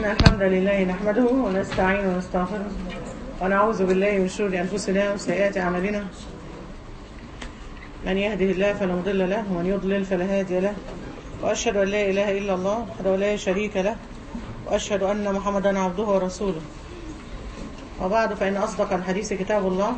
إن الحمد لله نحمده ونستعين ونستغفره ونعوذ بالله من شرور أنفسنا وسيئات أعمالنا من يهده الله فلا مضل له ومن يضلل فلا هادي له وأشهد أن لا إله إلا الله وحده لا شريك له وأشهد أن محمدا عبده ورسوله وبعد فإن أصدق الحديث كتاب الله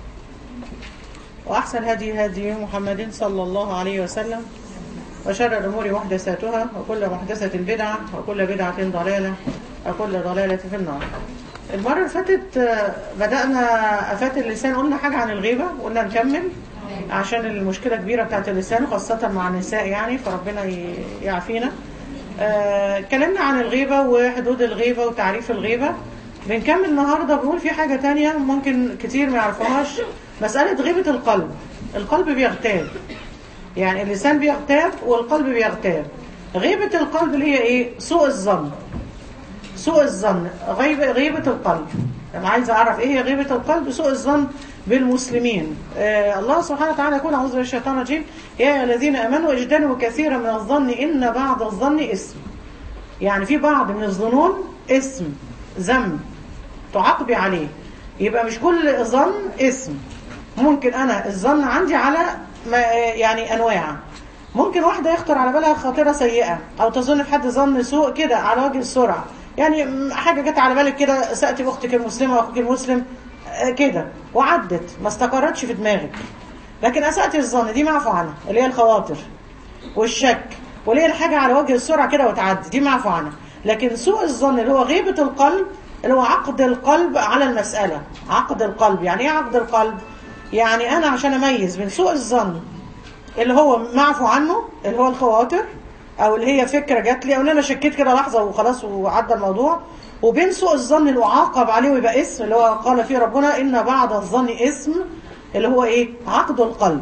وأحسن هدي هدي محمد صلى الله عليه وسلم وشر الأمور محدثاتها وكل محدثة بدعة وكل بدعة ضلالة وكل ضلالة في النار المرة اللي فاتت آه، بدأنا أفات اللسان قلنا حاجة عن الغيبة قلنا نكمل عشان المشكلة كبيرة بتاعت اللسان خاصة مع النساء يعني فربنا ي- يعافينا آه، اتكلمنا عن الغيبة وحدود الغيبة وتعريف الغيبة بنكمل النهاردة بنقول في حاجة تانية ممكن كتير ما يعرفوهاش مسألة غيبة القلب القلب بيغتاب يعني اللسان بيغتاب والقلب بيغتاب غيبة القلب اللي هي ايه سوء الظن سوء الظن غيبة, غيبة القلب أنا عايز أعرف إيه هي غيبة القلب سوء الظن بالمسلمين آه الله سبحانه وتعالى يقول أعوذ بالله من الشيطان الرجيم يا أيها الذين آمنوا اجتنبوا كثيرا من الظن إن بعض الظن اسم يعني في بعض من الظنون اسم ذنب تعاقبي عليه يبقى مش كل ظن اسم ممكن أنا الظن عندي على ما يعني أنواع ممكن واحدة يخطر على بالها خاطرة سيئة أو تظن في حد ظن سوء كده على وجه السرعة يعني م- حاجة جت على بالك كده سأتي بأختك المسلمة وأخوك المسلم آه، كده وعدت ما استقرتش في دماغك لكن أسأتي الظن دي معفو عنها اللي هي الخواطر والشك واللي هي الحاجة على وجه السرعة كده وتعدي دي معفو عنها لكن سوء الظن اللي هو غيبة القلب اللي هو عقد القلب على المسألة عقد القلب يعني ايه عقد القلب يعني أنا عشان أميز بين سوء الظن اللي هو معفو عنه اللي هو الخواطر او اللي هي فكره جات لي او ان انا شكيت كده لحظه وخلاص وعدى الموضوع وبين سوء الظن اللي اعاقب عليه ويبقى اسم اللي هو قال فيه ربنا ان بعض الظن اسم اللي هو ايه عقد القلب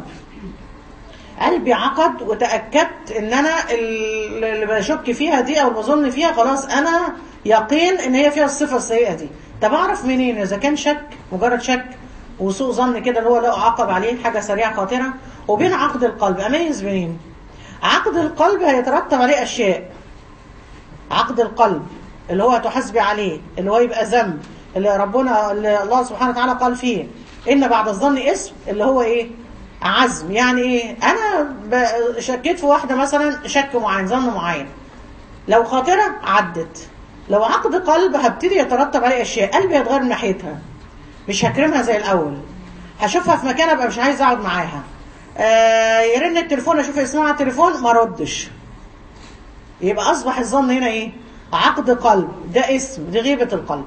قلبي عقد وتاكدت ان انا اللي بشك فيها دي او بظن فيها خلاص انا يقين ان هي فيها الصفه السيئه دي طب اعرف منين اذا كان شك مجرد شك وسوء ظن كده اللي هو لا اعاقب عليه حاجه سريعه خاطره وبين عقد القلب اميز منين عقد القلب هيترتب عليه اشياء عقد القلب اللي هو تحاسبي عليه اللي هو يبقى ذنب اللي ربنا اللي الله سبحانه وتعالى قال فيه ان بعد الظن اسم اللي هو ايه عزم يعني ايه انا ب- شكيت في واحده مثلا شك معين ظن معين لو خاطره عدت لو عقد قلب هبتدي يترتب عليه اشياء قلبي هيتغير من ناحيتها مش هكرمها زي الاول هشوفها في مكان ابقى مش عايز اقعد معاها آه يرن التليفون اشوف اسمها على التليفون ما ردش يبقى اصبح الظن هنا ايه عقد قلب ده اسم دي غيبة القلب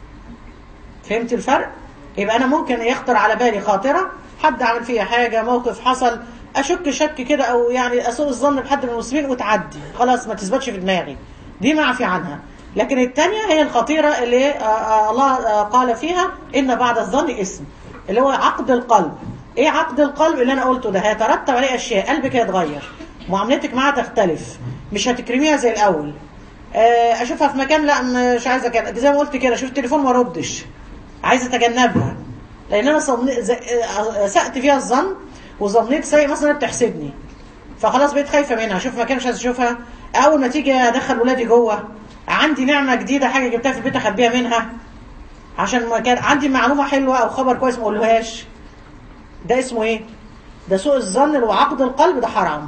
فهمت الفرق يبقى انا ممكن يخطر على بالي خاطرة حد عمل فيها حاجة موقف حصل اشك شك كده او يعني اسوء الظن بحد من المسلمين وتعدي خلاص ما تثبتش في دماغي دي معفي عنها لكن الثانية هي الخطيرة اللي آه، آه، الله آه، قال فيها ان بعد الظن اسم اللي هو عقد القلب ايه عقد القلب اللي انا قلته ده هيترتب عليه اشياء قلبك هيتغير معاملتك معاها تختلف مش هتكرميها زي الاول آه، اشوفها في مكان لا مش عايزه كده زي ما قلت كده اشوف التليفون ما ردش عايزه اتجنبها لان انا صن... ز- آه، سأت فيها الظن وظنيت سيء مثلا بتحسدني فخلاص بقيت خايفه منها اشوف مكان مش عايز اشوفها اول ما تيجي ادخل ولادي جوه عندي نعمه جديده حاجه جبتها في البيت اخبيها منها عشان ما كان عندي معلومه حلوه او خبر كويس ما اقولهاش ده اسمه ايه ده سوء الظن اللي هو عقد القلب ده حرام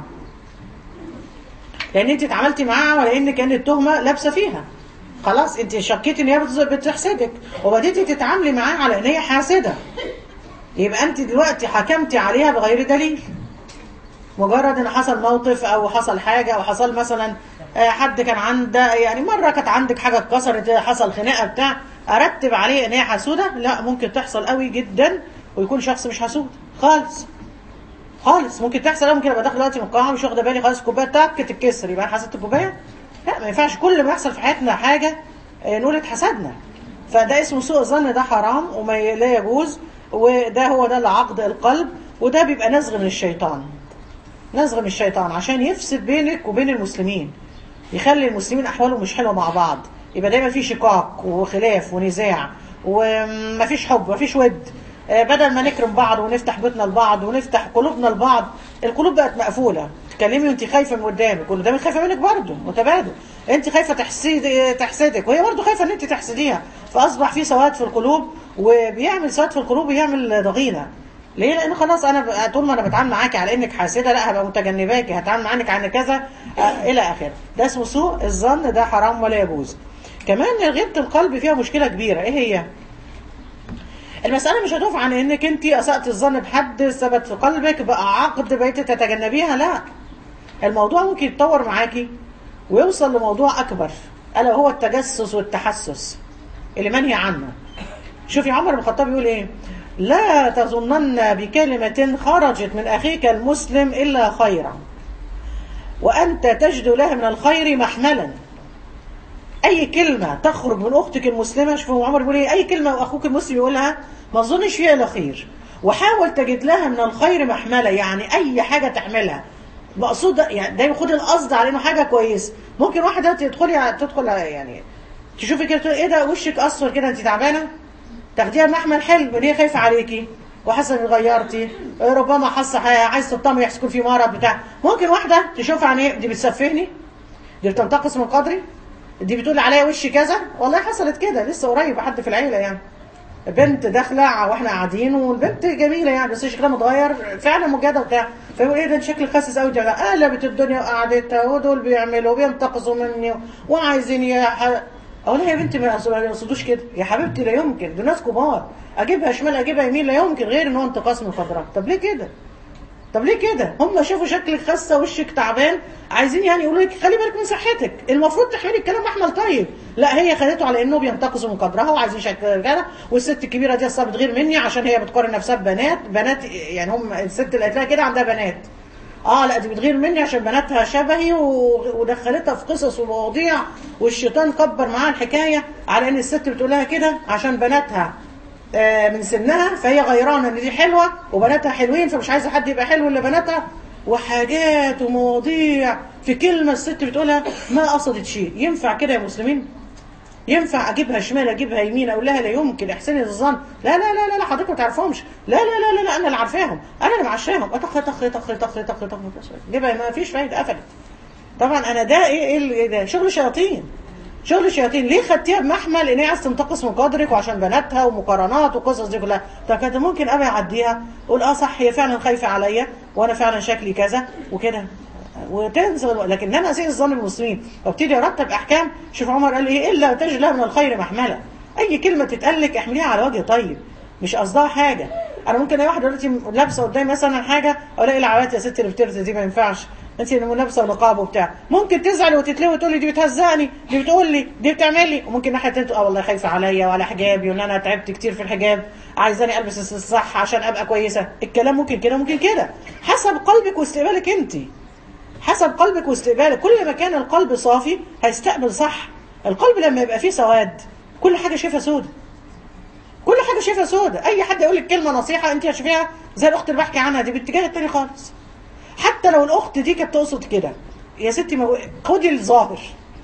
لان انت اتعاملتي معاها ولا ان كان التهمه لابسه فيها خلاص انت شكيتي ان هي بتز- بتحسدك وبديتي تتعاملي معاها على ان هي حاسده يبقى انت دلوقتي حكمتي عليها بغير دليل مجرد ان حصل موقف او حصل حاجه او حصل مثلا آه، حد كان عنده يعني مره كانت عندك حاجه اتكسرت حصل خناقه بتاع ارتب عليه ان هي حسوده لا ممكن تحصل قوي جدا ويكون شخص مش حسود خالص خالص ممكن تحصل أوي، ممكن ابقى داخل دلوقتي من القاعه مش واخده بالي خالص كوبايه تك تتكسر يبقى انا حسدت الكوبايه لا ما ينفعش كل ما يحصل في حياتنا حاجه آه، نقول اتحسدنا فده اسمه سوء الظن ده حرام وما ي- لا يجوز وده هو ده اللي عقد القلب وده بيبقى نزغ من الشيطان نزغ من الشيطان عشان يفسد بينك وبين المسلمين يخلي المسلمين احوالهم مش حلوه مع بعض يبقى دايما في شقاق وخلاف ونزاع ومفيش حب مفيش ود آه، بدل ما نكرم بعض ونفتح بيوتنا لبعض ونفتح قلوبنا لبعض القلوب بقت مقفوله تكلمي وانت خايفه من قدامك واللي قدامك خايفه منك برضه متبادل انت خايفه تحسدي تحسدك وهي برضه خايفه ان انت تحسديها فاصبح في سواد في القلوب وبيعمل سواد في القلوب بيعمل ضغينه ليه لان خلاص انا ب- طول ما انا بتعامل معاكي على انك حاسده لا هبقى متجنباكي هتعامل معاك على كذا آه، الى اخره ده اسمه سوء الظن ده حرام ولا يجوز كمان غيبه القلب فيها مشكله كبيره ايه هي المسألة مش هتقف عن انك انت اسأت الظن بحد ثبت في قلبك بقى عقد بقيت تتجنبيها لا الموضوع ممكن يتطور معاكي ويوصل لموضوع اكبر الا هو التجسس والتحسس اللي منهي عنه شوفي عمر بن الخطاب يقول ايه لا تظنن بكلمة خرجت من اخيك المسلم الا خيرا وانت تجد لها من الخير محملا اي كلمه تخرج من اختك المسلمه شوفوا عمر بيقول ايه اي كلمه اخوك المسلم يقولها ما تظنش فيها الا خير وحاول تجد لها من الخير محمله يعني اي حاجه تحملها مقصود ده- يعني دايما خد القصد على انه حاجه كويسه ممكن واحده تدخلي تدخل يعني تشوفي كده تقول ايه ده وشك اصفر كده انت تعبانه تاخديها بمحمل حلو ان هي خايفه عليكي وحاسه انك غيرتي ربما حاسه عايز تطمن يحصل في مرض بتاع ممكن واحده تشوفها عن ايه دي بتسفهني دي بتنتقص من قدري دي بتقول عليا وشي كذا والله حصلت كده لسه قريب حد في العيله يعني بنت داخله واحنا قاعدين والبنت جميله يعني بس شكلها متغير فعلا مجاده وبتاع فيقول ايه ده انت شكلك خاسس قوي ده قلبت الدنيا وقعدتها ودول بيعملوا وبينتقصوا مني وعايزين يا اقول لها يا بنتي ما يقصد- ما يقصدوش كده يا حبيبتي لا يمكن دول ناس كبار اجيبها شمال اجيبها يمين لا يمكن غير ان هو انتقاص من قدرها طب ليه كده طب ليه كده هم شافوا شكلك خاسه وشك تعبان عايزين يعني يقولوا لك خلي بالك من صحتك المفروض تحملي الكلام محمل طيب لا هي خدته على انه بينتقصوا من قدرها وعايزين شكل كده والست الكبيره دي اصلا بتغير مني عشان هي بتقارن نفسها ببنات بنات يعني هم الست اللي قالت لها كده عندها بنات اه لا دي بتغير مني عشان بناتها شبهي و- ودخلتها في قصص ومواضيع والشيطان كبر معاها الحكايه على ان الست بتقول لها كده عشان بناتها آه، من سنها فهي غيرانه ان دي حلوه وبناتها حلوين فمش عايزه حد يبقى حلو الا بناتها وحاجات ومواضيع في كلمه الست بتقولها ما قصدت شيء ينفع كده يا مسلمين ينفع اجيبها شمال اجيبها يمين اقول لها لا يمكن احسني الظن لا لا لا لا لا حضرتك ما تعرفهمش لا لا لا لا, لا انا اللي عارفاهم انا اللي معشاهم طخ طخ طخ طخ طخ طخ جيبها ما فيش فايده قفلت طبعا انا ده ايه ايه اللي- إيه ده شغل شياطين شغل شياطين ليه خدتيها بمحمل ان هي عايز تنتقص من قدرك وعشان بناتها ومقارنات وقصص دي كلها طب كانت ممكن ابقى اعديها اقول اه صح هي فعلا خايفه عليا وانا فعلا شكلي كذا وكده وتنزل لكن انا اسيء الظن بالمسلمين وابتدي ارتب احكام شوف عمر قال ايه الا تجد لها من الخير محمله اي كلمه تتقال لك احمليها على وجه طيب مش قصدها حاجه انا ممكن الاقي واحده دلوقتي لابسه قدامي مثلا حاجه الاقي العوات يا ست اللي بترزق دي ما ينفعش انت اللي لابسه نقاب وبتاع ممكن تزعل وتتلوي وتقول لي دي بتهزقني دي بتقول لي دي بتعمل لي وممكن ناحيه تانية تقول اه والله خايفه عليا وعلى حجابي وان انا تعبت كتير في الحجاب عايزاني البس الصح عشان ابقى كويسه الكلام ممكن كده ممكن كده حسب قلبك واستقبالك انت حسب قلبك واستقبالك كل ما كان القلب صافي هيستقبل صح القلب لما يبقى فيه سواد كل حاجه شايفها سودة كل حاجه شايفها سودة اي حد يقول لك كلمه نصيحه انت هتشوفيها زي الاخت اللي بحكي عنها دي باتجاه التاني خالص حتى لو الاخت دي كانت تقصد كده يا ستي ما خدي الظاهر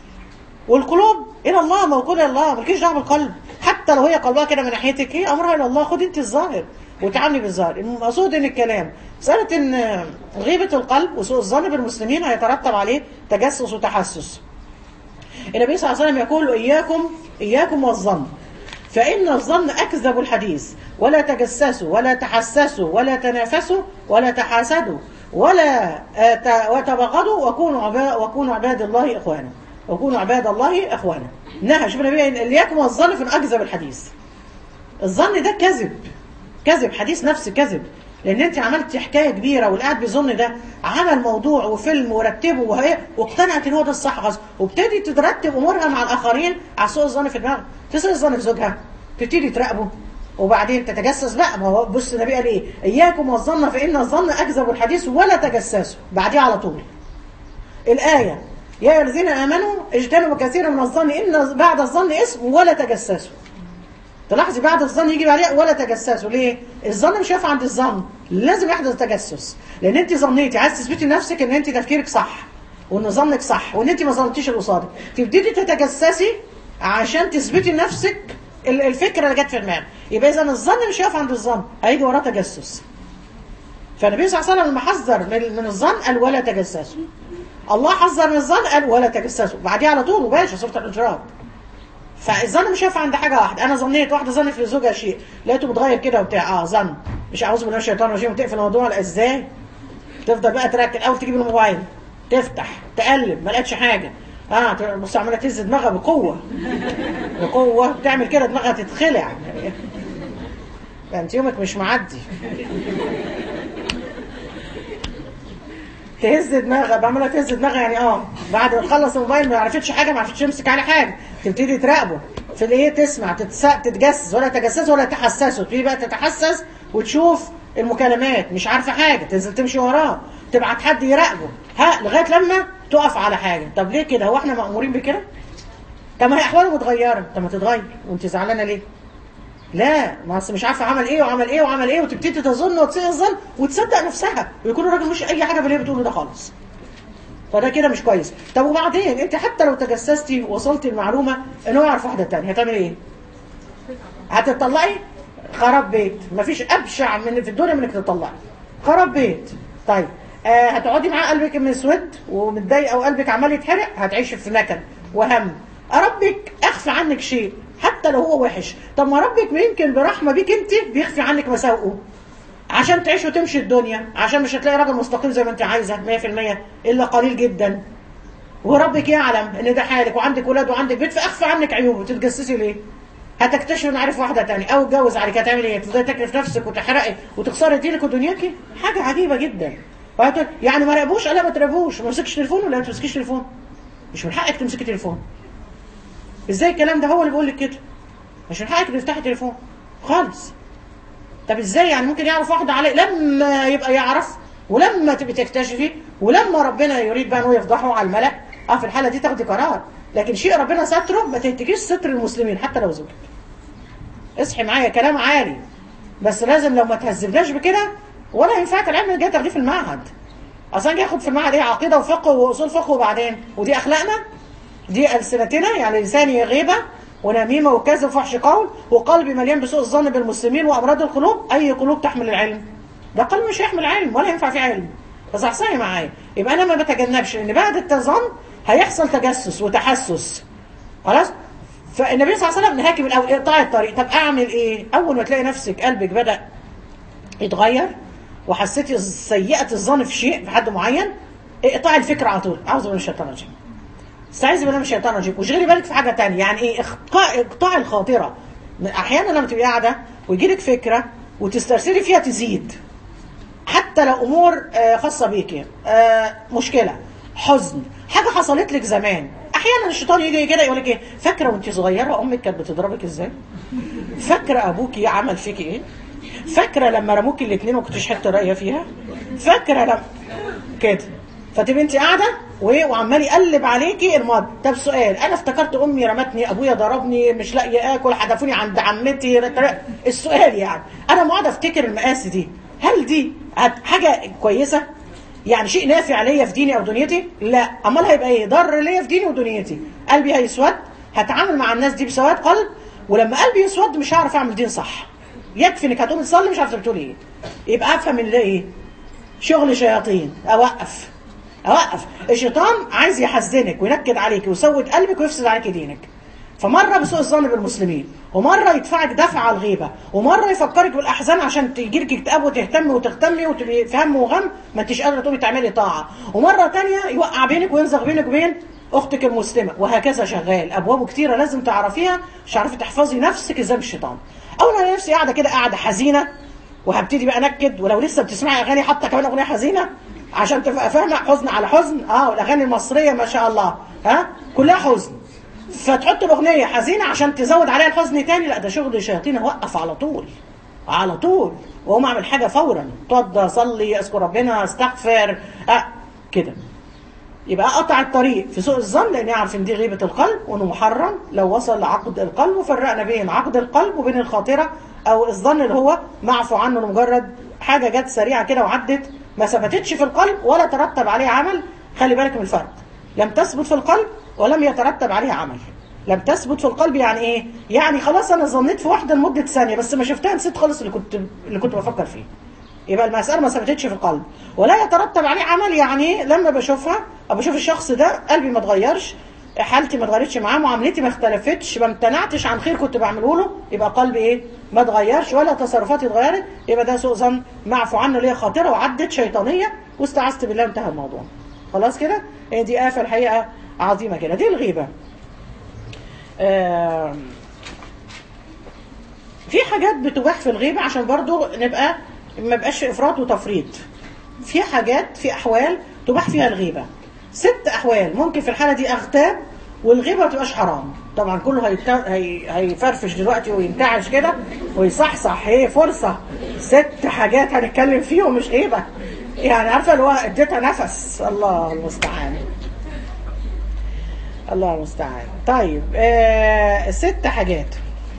والقلوب الى الله موكوله الى الله مالكيش دعوه بالقلب حتى لو هي قلبها كده من ناحيتك هي امرها الى الله خدي انت الظاهر وتعاملي بالظاهر المقصود ان الكلام مساله ان غيبه القلب وسوء الظن بالمسلمين هيترتب عليه تجسس وتحسس النبي صلى الله عليه وسلم يقول اياكم اياكم والظن فإن الظن أكذب الحديث ولا تجسسوا ولا تحسسوا ولا تنافسوا ولا تحاسدوا ولا آه، ت- وتبغضوا وكونوا عباد وكونوا عباد الله إخوانا وكونوا عباد الله إخوانا نهى شوف النبي إياكم والظن فإن أكذب الحديث الظن ده كذب كذب حديث نفس كذب لان انت عملتي حكايه كبيره واللي قاعد بيظن ده عمل موضوع وفيلم ورتبه وهي واقتنعت ان هو ده الصح خلاص وابتدي تترتب امورها مع الاخرين على سوء الظن في دماغها تسوء الظن في زوجها تبتدي تراقبه وبعدين تتجسس بقى ما هو بص النبي قال ايه اياكم والظن فان الظن اكذب الحديث ولا تجسسوا بعديه على طول الايه يا ايها الذين امنوا اجتنبوا كثيرا من الظن ان بعد الظن اسم ولا تجسسوا تلاحظي بعد الظن يجي عليه ولا تجسسوا ليه؟ الظن مش هيقف عند الظن لازم يحدث تجسس لان انت ظنيتي عايز تثبتي لنفسك ان انت تفكيرك صح وان ظنك صح وان انت ما ظننتيش اللي قصادك تبتدي تتجسسي عشان تثبتي لنفسك ال- الفكره اللي جت في دماغك يبقى اذا الظن مش هيقف عند الظن هيجي وراه تجسس فالنبي صلى الله عليه وسلم لما حذر من من الظن قال ولا تجسسوا الله حذر من الظن قال ولا تجسسوا بعديها على طول مباشر سوره الانشراح فالظن مش هينفع عند حاجه واحده انا ظنيت واحده ظنت في زوجها شيء لقيته متغير كده وبتاع اه ظن مش اعوذ بالله من الشيطان الرجيم وتقفل الموضوع لا ازاي تفضل بقى تركز اول تجيب الموبايل تفتح تقلب ما لقيتش حاجه اه بص عماله تهز دماغها بقوه بقوه تعمل كده دماغها تتخلع انت يومك مش معدي تهز دماغها بعملها تهز دماغها يعني اه بعد ما تخلص الموبايل ما عرفتش حاجه ما عرفتش تمسك على حاجه تبتدي تراقبه في الايه تسمع تتس... تتجسس ولا تجسس ولا تحسسه تبتدي بقى تتحسس وتشوف المكالمات مش عارفه حاجه تنزل تمشي وراه تبعت حد يراقبه ها لغايه لما تقف على حاجه طب ليه كده هو احنا مامورين بكده طب ما هي احواله متغيره طب ما تتغير وانت زعلانه ليه لا ما اصل مش عارفه عمل ايه وعمل ايه وعمل ايه وتبتدي تظن وتسيء الظن وتصدق نفسها ويكون الراجل مش اي حاجه باللي هي بتقوله ده خالص فده كده مش كويس طب وبعدين انت حتى لو تجسستي ووصلتي المعلومه ان هو يعرف واحده ثانيه هتعمل ايه هتطلقي خراب بيت مفيش ابشع من في الدنيا من انك تطلقي خراب بيت طيب آه هتقعدي معاه قلبك مسود ومتضايقه وقلبك عمال يتحرق هتعيشي في نكد وهم ربك اخفى عنك شيء حتى لو هو وحش طب ما ربك يمكن برحمه بيك انت بيخفي عنك مساوئه عشان تعيش وتمشي الدنيا عشان مش هتلاقي راجل مستقيم زي ما انت عايزه 100% الا قليل جدا وربك يعلم ان ده حالك وعندك ولاد وعندك بيت فاخفى عنك عيوبه تتجسسي ليه هتكتشف ان عارف واحده تانية او اتجوز عليك هتعمل ايه تفضلي تكلف نفسك وتحرقي وتخسري دينك ودنياكي حاجه عجيبه جدا وهتقول يعني ما راقبوش لا ما تراقبوش ما تمسكش تليفون ولا ما تمسكيش تليفون مش من حقك تمسكي تليفون ازاي الكلام ده هو اللي بيقول لك كده مش من حقك تفتحي تليفون خالص طب ازاي يعني ممكن يعرف واحده عليه لما يبقى يعرف ولما تبقي تكتشفي ولما ربنا يريد بقى انه يفضحه على الملأ اه في الحاله دي تاخدي قرار لكن شيء ربنا ستره ما تنتكيش ستر المسلمين حتى لو زوجك اصحي معايا كلام عالي بس لازم لو ما تهذبناش بكده ولا ينفعك العلم اللي جاي تاخديه في المعهد اصلا جاي اخد في المعهد ايه عقيده وفقه واصول فقه وبعدين ودي اخلاقنا دي السنتنا يعني لساني غيبه ونميمه وكذب وفحش قول وقلبي مليان بسوء الظن بالمسلمين وامراض القلوب اي قلوب تحمل العلم ده قلب مش يحمل علم ولا ينفع فيه علم بس احصائي معايا يبقى انا ما بتجنبش ان بعد التظن هيحصل تجسس وتحسس خلاص فالنبي صلى الله عليه وسلم نهاكي من الاول اقطاع الطريق طب اعمل ايه اول ما تلاقي نفسك قلبك بدا يتغير وحسيتي سيئه الظن في شيء في حد معين اقطعي الفكره على طول اعوذ بالله من الشيطان الرجيم استعيذ بالله من الشيطان الرجيم وشغلي بالك في حاجه ثانيه يعني ايه اقطاع اقطاع الخاطره احيانا لما تبقي قاعده ويجي لك فكره وتسترسلي فيها تزيد حتى لو امور آه خاصه بيكي آه مشكله حزن حاجه حصلت لك زمان احيانا الشيطان يجي كده يقول لك ايه فاكره وانت صغيره امك كانت بتضربك ازاي فاكره ابوكي عمل فيكي ايه فاكره لما رموكي الاثنين وما كنتش حته رايه فيها فاكره لما كده فتبقي انت قاعده وعمال يقلب عليكي الماضي طب سؤال انا افتكرت امي رمتني ابويا ضربني مش لاقيه اكل حدفوني عند عمتي السؤال يعني انا ما افتكر المقاس دي هل دي حاجه كويسه يعني شيء نافع ليا في ديني او دنيتي لا امال هيبقى ايه ضر ليا في ديني ودنيتي قلبي هيسود هتعامل مع الناس دي بسواد قلب ولما قلبي يسود مش هعرف اعمل دين صح يكفي انك هتقوم تصلي مش عارفه بتقول ايه يبقى افهم ان ده ايه شغل شياطين اوقف اوقف الشيطان عايز يحزنك وينكد عليك ويسود قلبك ويفسد عليك دينك فمره بسوء الظن بالمسلمين ومره يدفعك دفع على الغيبه ومره يفكرك بالاحزان عشان تجيلك اكتئاب وتهتمي وتهتمي وتبقي في هم وغم ما انتش قادره تقومي تعملي طاعه ومره تانية يوقع بينك وينزغ بينك وبين اختك المسلمه وهكذا شغال ابوابه كتيره لازم تعرفيها مش عارفه تحفظي نفسك ازاي الشيطان اول ما نفسي قاعده كده قاعده حزينه وهبتدي بقى انكد ولو لسه بتسمعي اغاني حتى كمان اغنيه حزينه عشان تبقى فاهمه حزن على حزن اه والاغاني المصريه ما شاء الله ها كلها حزن فتحط الاغنيه حزينه عشان تزود عليها الحزن تاني لا ده شغل شياطين اوقف على طول على طول واقوم اعمل حاجه فورا اتوضى اصلي اذكر ربنا استغفر آه كده يبقى قطع الطريق في سوء الظن لان يعرف ان دي غيبه القلب وانه محرم لو وصل لعقد القلب وفرقنا بين عقد القلب وبين الخاطره او الظن اللي هو معفو عنه لمجرد حاجه جت سريعه كده وعدت ما ثبتتش في القلب ولا ترتب عليه عمل خلي بالك من الفرق لم تثبت في القلب ولم يترتب عليها عمل لم تثبت في القلب يعني ايه يعني خلاص انا ظنيت في واحده لمده ثانيه بس ما شفتها نسيت خالص اللي كنت اللي كنت بفكر فيه يبقى المسألة ما ثبتتش في القلب ولا يترتب عليه عمل يعني لما بشوفها أو بشوف الشخص ده قلبي ما اتغيرش حالتي ما اتغيرتش معاه معاملتي ما اختلفتش ما امتنعتش عن خير كنت بعمله له يبقى قلبي ايه ما اتغيرش ولا تصرفاتي اتغيرت يبقى ده سوء ظن معفو عنه ليه خاطره وعدت شيطانيه واستعذت بالله انتهى الموضوع خلاص كده هي دي آفة الحقيقة عظيمة كده دي الغيبة آه في حاجات بتباح في الغيبة عشان برضو نبقى ما بقاش افراط وتفريط في حاجات في احوال تباح فيها الغيبة ست احوال ممكن في الحالة دي اغتاب والغيبة ما تبقاش حرام طبعا كله هيت... هي... هيفرفش دلوقتي وينتعش كده ويصحصح هي فرصة ست حاجات هنتكلم فيهم مش غيبة يعني عارفة اللي هو اديتها نفس الله المستعان الله المستعان طيب آه ست حاجات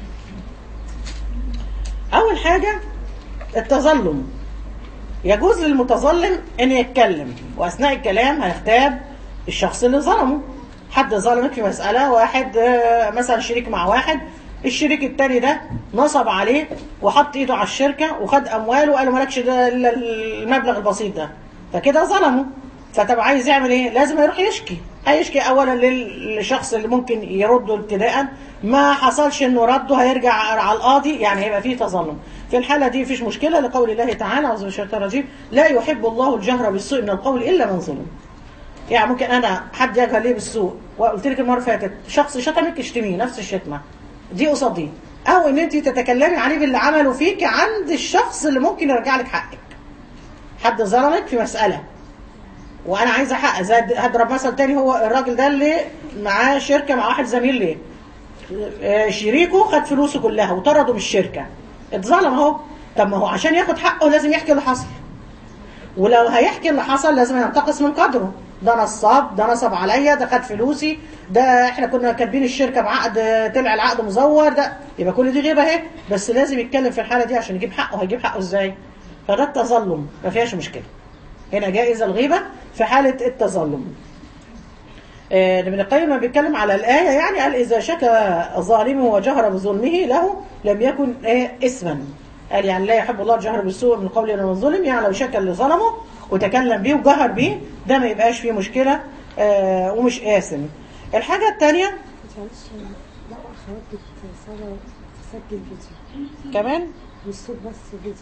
اول حاجة التظلم يجوز للمتظلم ان يتكلم واثناء الكلام هيغتاب الشخص اللي ظلمه حد ظلمك في مسألة واحد مثلا شريك مع واحد الشريك التاني ده نصب عليه وحط ايده على الشركة وخد امواله وقال له مالكش ده الا المبلغ البسيط ده فكده ظلمه فطب عايز يعمل ايه لازم يروح يشكي هيشكي اولا للشخص اللي ممكن يرده ابتداء ما حصلش انه رده هيرجع على القاضي يعني هيبقى فيه تظلم في الحالة دي مفيش مشكلة لقول الله تعالى اعوذ بالله من الشيطان الرجيم لا يحب الله الجهر بالسوء من القول الا من ظلم يعني ممكن انا حد يجهل ليه بالسوء وقلت لك المره اللي فاتت شخص شتمك اشتميه نفس الشتمه دي قصاد دي او ان انت تتكلمي عليه باللي عمله فيك عند الشخص اللي ممكن يرجع لك حقك حد ظلمك في مساله وانا عايزه حق زي هضرب مثل تاني هو الراجل ده اللي معاه شركه مع واحد زميل ليه شريكه خد فلوسه كلها وطرده من الشركه اتظلم اهو طب ما هو عشان ياخد حقه لازم يحكي اللي حصل ولو هيحكي اللي حصل لازم ينتقص من قدره ده نصاب ده نصب عليا ده خد فلوسي ده احنا كنا كاتبين الشركه بعقد طلع العقد مزور ده يبقى كل دي غيبه اهي بس لازم يتكلم في الحاله دي عشان يجيب حقه هيجيب حقه ازاي فده التظلم ما فيهاش مشكله هنا جائزه الغيبه في حاله التظلم ابن القيم بيتكلم على الآية يعني قال إذا شكى ظالمه وجهر بظلمه له لم يكن إثما قال يعني لا يحب الله الجهر بالسوء من قول من الظلم يعني لو شكى اللي ظلمه وتكلم بيه وجهر بيه ده ما يبقاش فيه مشكلة آه ومش آثم الحاجة الثانية لا اخوات بتصور تسجل فيديو كمان مش صوت بس فيديو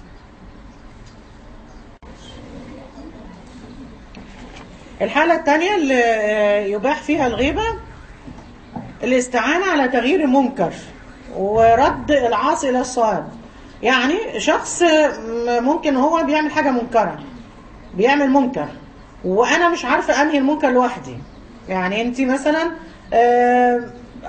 الحالة الثانية اللي يباح فيها الغيبة الاستعانة على تغيير المنكر ورد العاصي إلى الصواب يعني شخص ممكن هو بيعمل حاجة منكرة بيعمل منكر وأنا مش عارفة أنهي المنكر لوحدي يعني أنت مثلا آه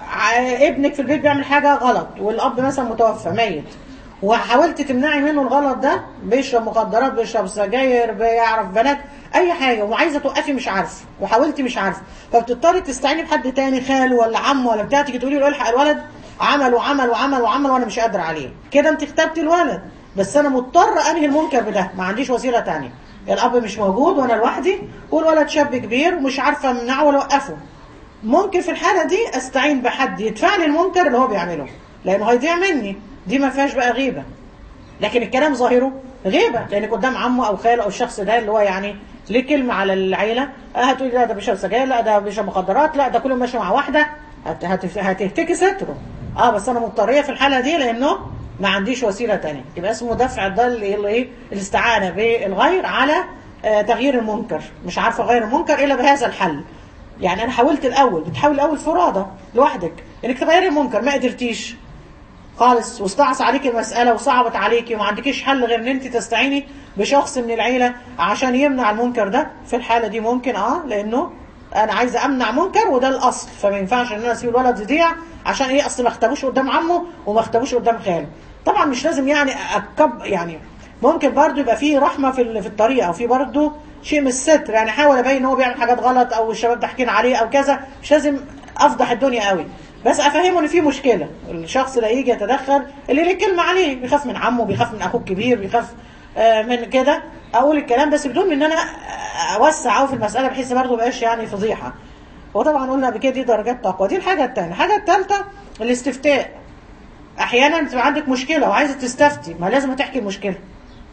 ابنك في البيت بيعمل حاجة غلط والأب مثلا متوفى ميت وحاولت تمنعي منه الغلط ده بيشرب مخدرات بيشرب سجاير بيعرف بنات اي حاجه وعايزه توقفي مش عارفه وحاولتي مش عارفه فبتضطري تستعيني بحد تاني خال ولا عم ولا بتاع تيجي تقولي له الحق الولد عمل وعمل وعمل وعمل وانا مش قادره عليه كده انت اخترتي الولد بس انا مضطره انهي المنكر بده ما عنديش وسيله تانية الاب مش موجود وانا لوحدي والولد شاب كبير ومش عارفه امنعه ولا اوقفه ممكن في الحاله دي استعين بحد يدفع لي المنكر اللي هو بيعمله لانه هيضيع مني دي ما فيهاش بقى غيبه لكن الكلام ظاهره غيبه لانك قدام عمه او خاله او الشخص ده اللي هو يعني ليه كلمه على العيله آه هتقولي لا ده بيشرب سجاير لا ده بيشرب مخدرات لا ده كله ماشي مع واحده هت هت هتهتكي ستره اه بس انا مضطريه في الحاله دي لانه ما عنديش وسيله ثانيه يبقى اسمه دفع ده اللي ايه الاستعانه بالغير على آه تغيير المنكر مش عارفه اغير المنكر الا بهذا الحل يعني انا حاولت الاول بتحاول الاول فرادى لوحدك انك تغيري المنكر ما قدرتيش خالص واستعصى عليك المسألة وصعبت عليكي وما عندكيش حل غير ان انت تستعيني بشخص من العيلة عشان يمنع المنكر ده في الحالة دي ممكن اه لانه انا عايزة امنع منكر وده الاصل فما ينفعش ان انا اسيب الولد يضيع عشان ايه اصل ما اختبوش قدام عمه وما اختبوش قدام خاله طبعا مش لازم يعني اكب يعني ممكن برضو يبقى فيه رحمة في في الطريقة او في برضو شيء من الستر يعني حاول ابين ان هو بيعمل حاجات غلط او الشباب ضاحكين عليه او كذا مش لازم افضح الدنيا قوي بس افهمه ان في مشكله الشخص اللي يجي يتدخل اللي ليه كلمه عليه بيخاف من عمه بيخاف من اخوه الكبير بيخاف من كده اقول الكلام بس بدون ان انا اوسع قوي في المساله بحيث برضه ما يبقاش يعني فضيحه وطبعا قلنا قبل كده دي درجات تقوى دي الحاجه الثانيه الحاجه الثالثه الاستفتاء احيانا تبقى عندك مشكله وعايزه تستفتي ما لازم تحكي المشكله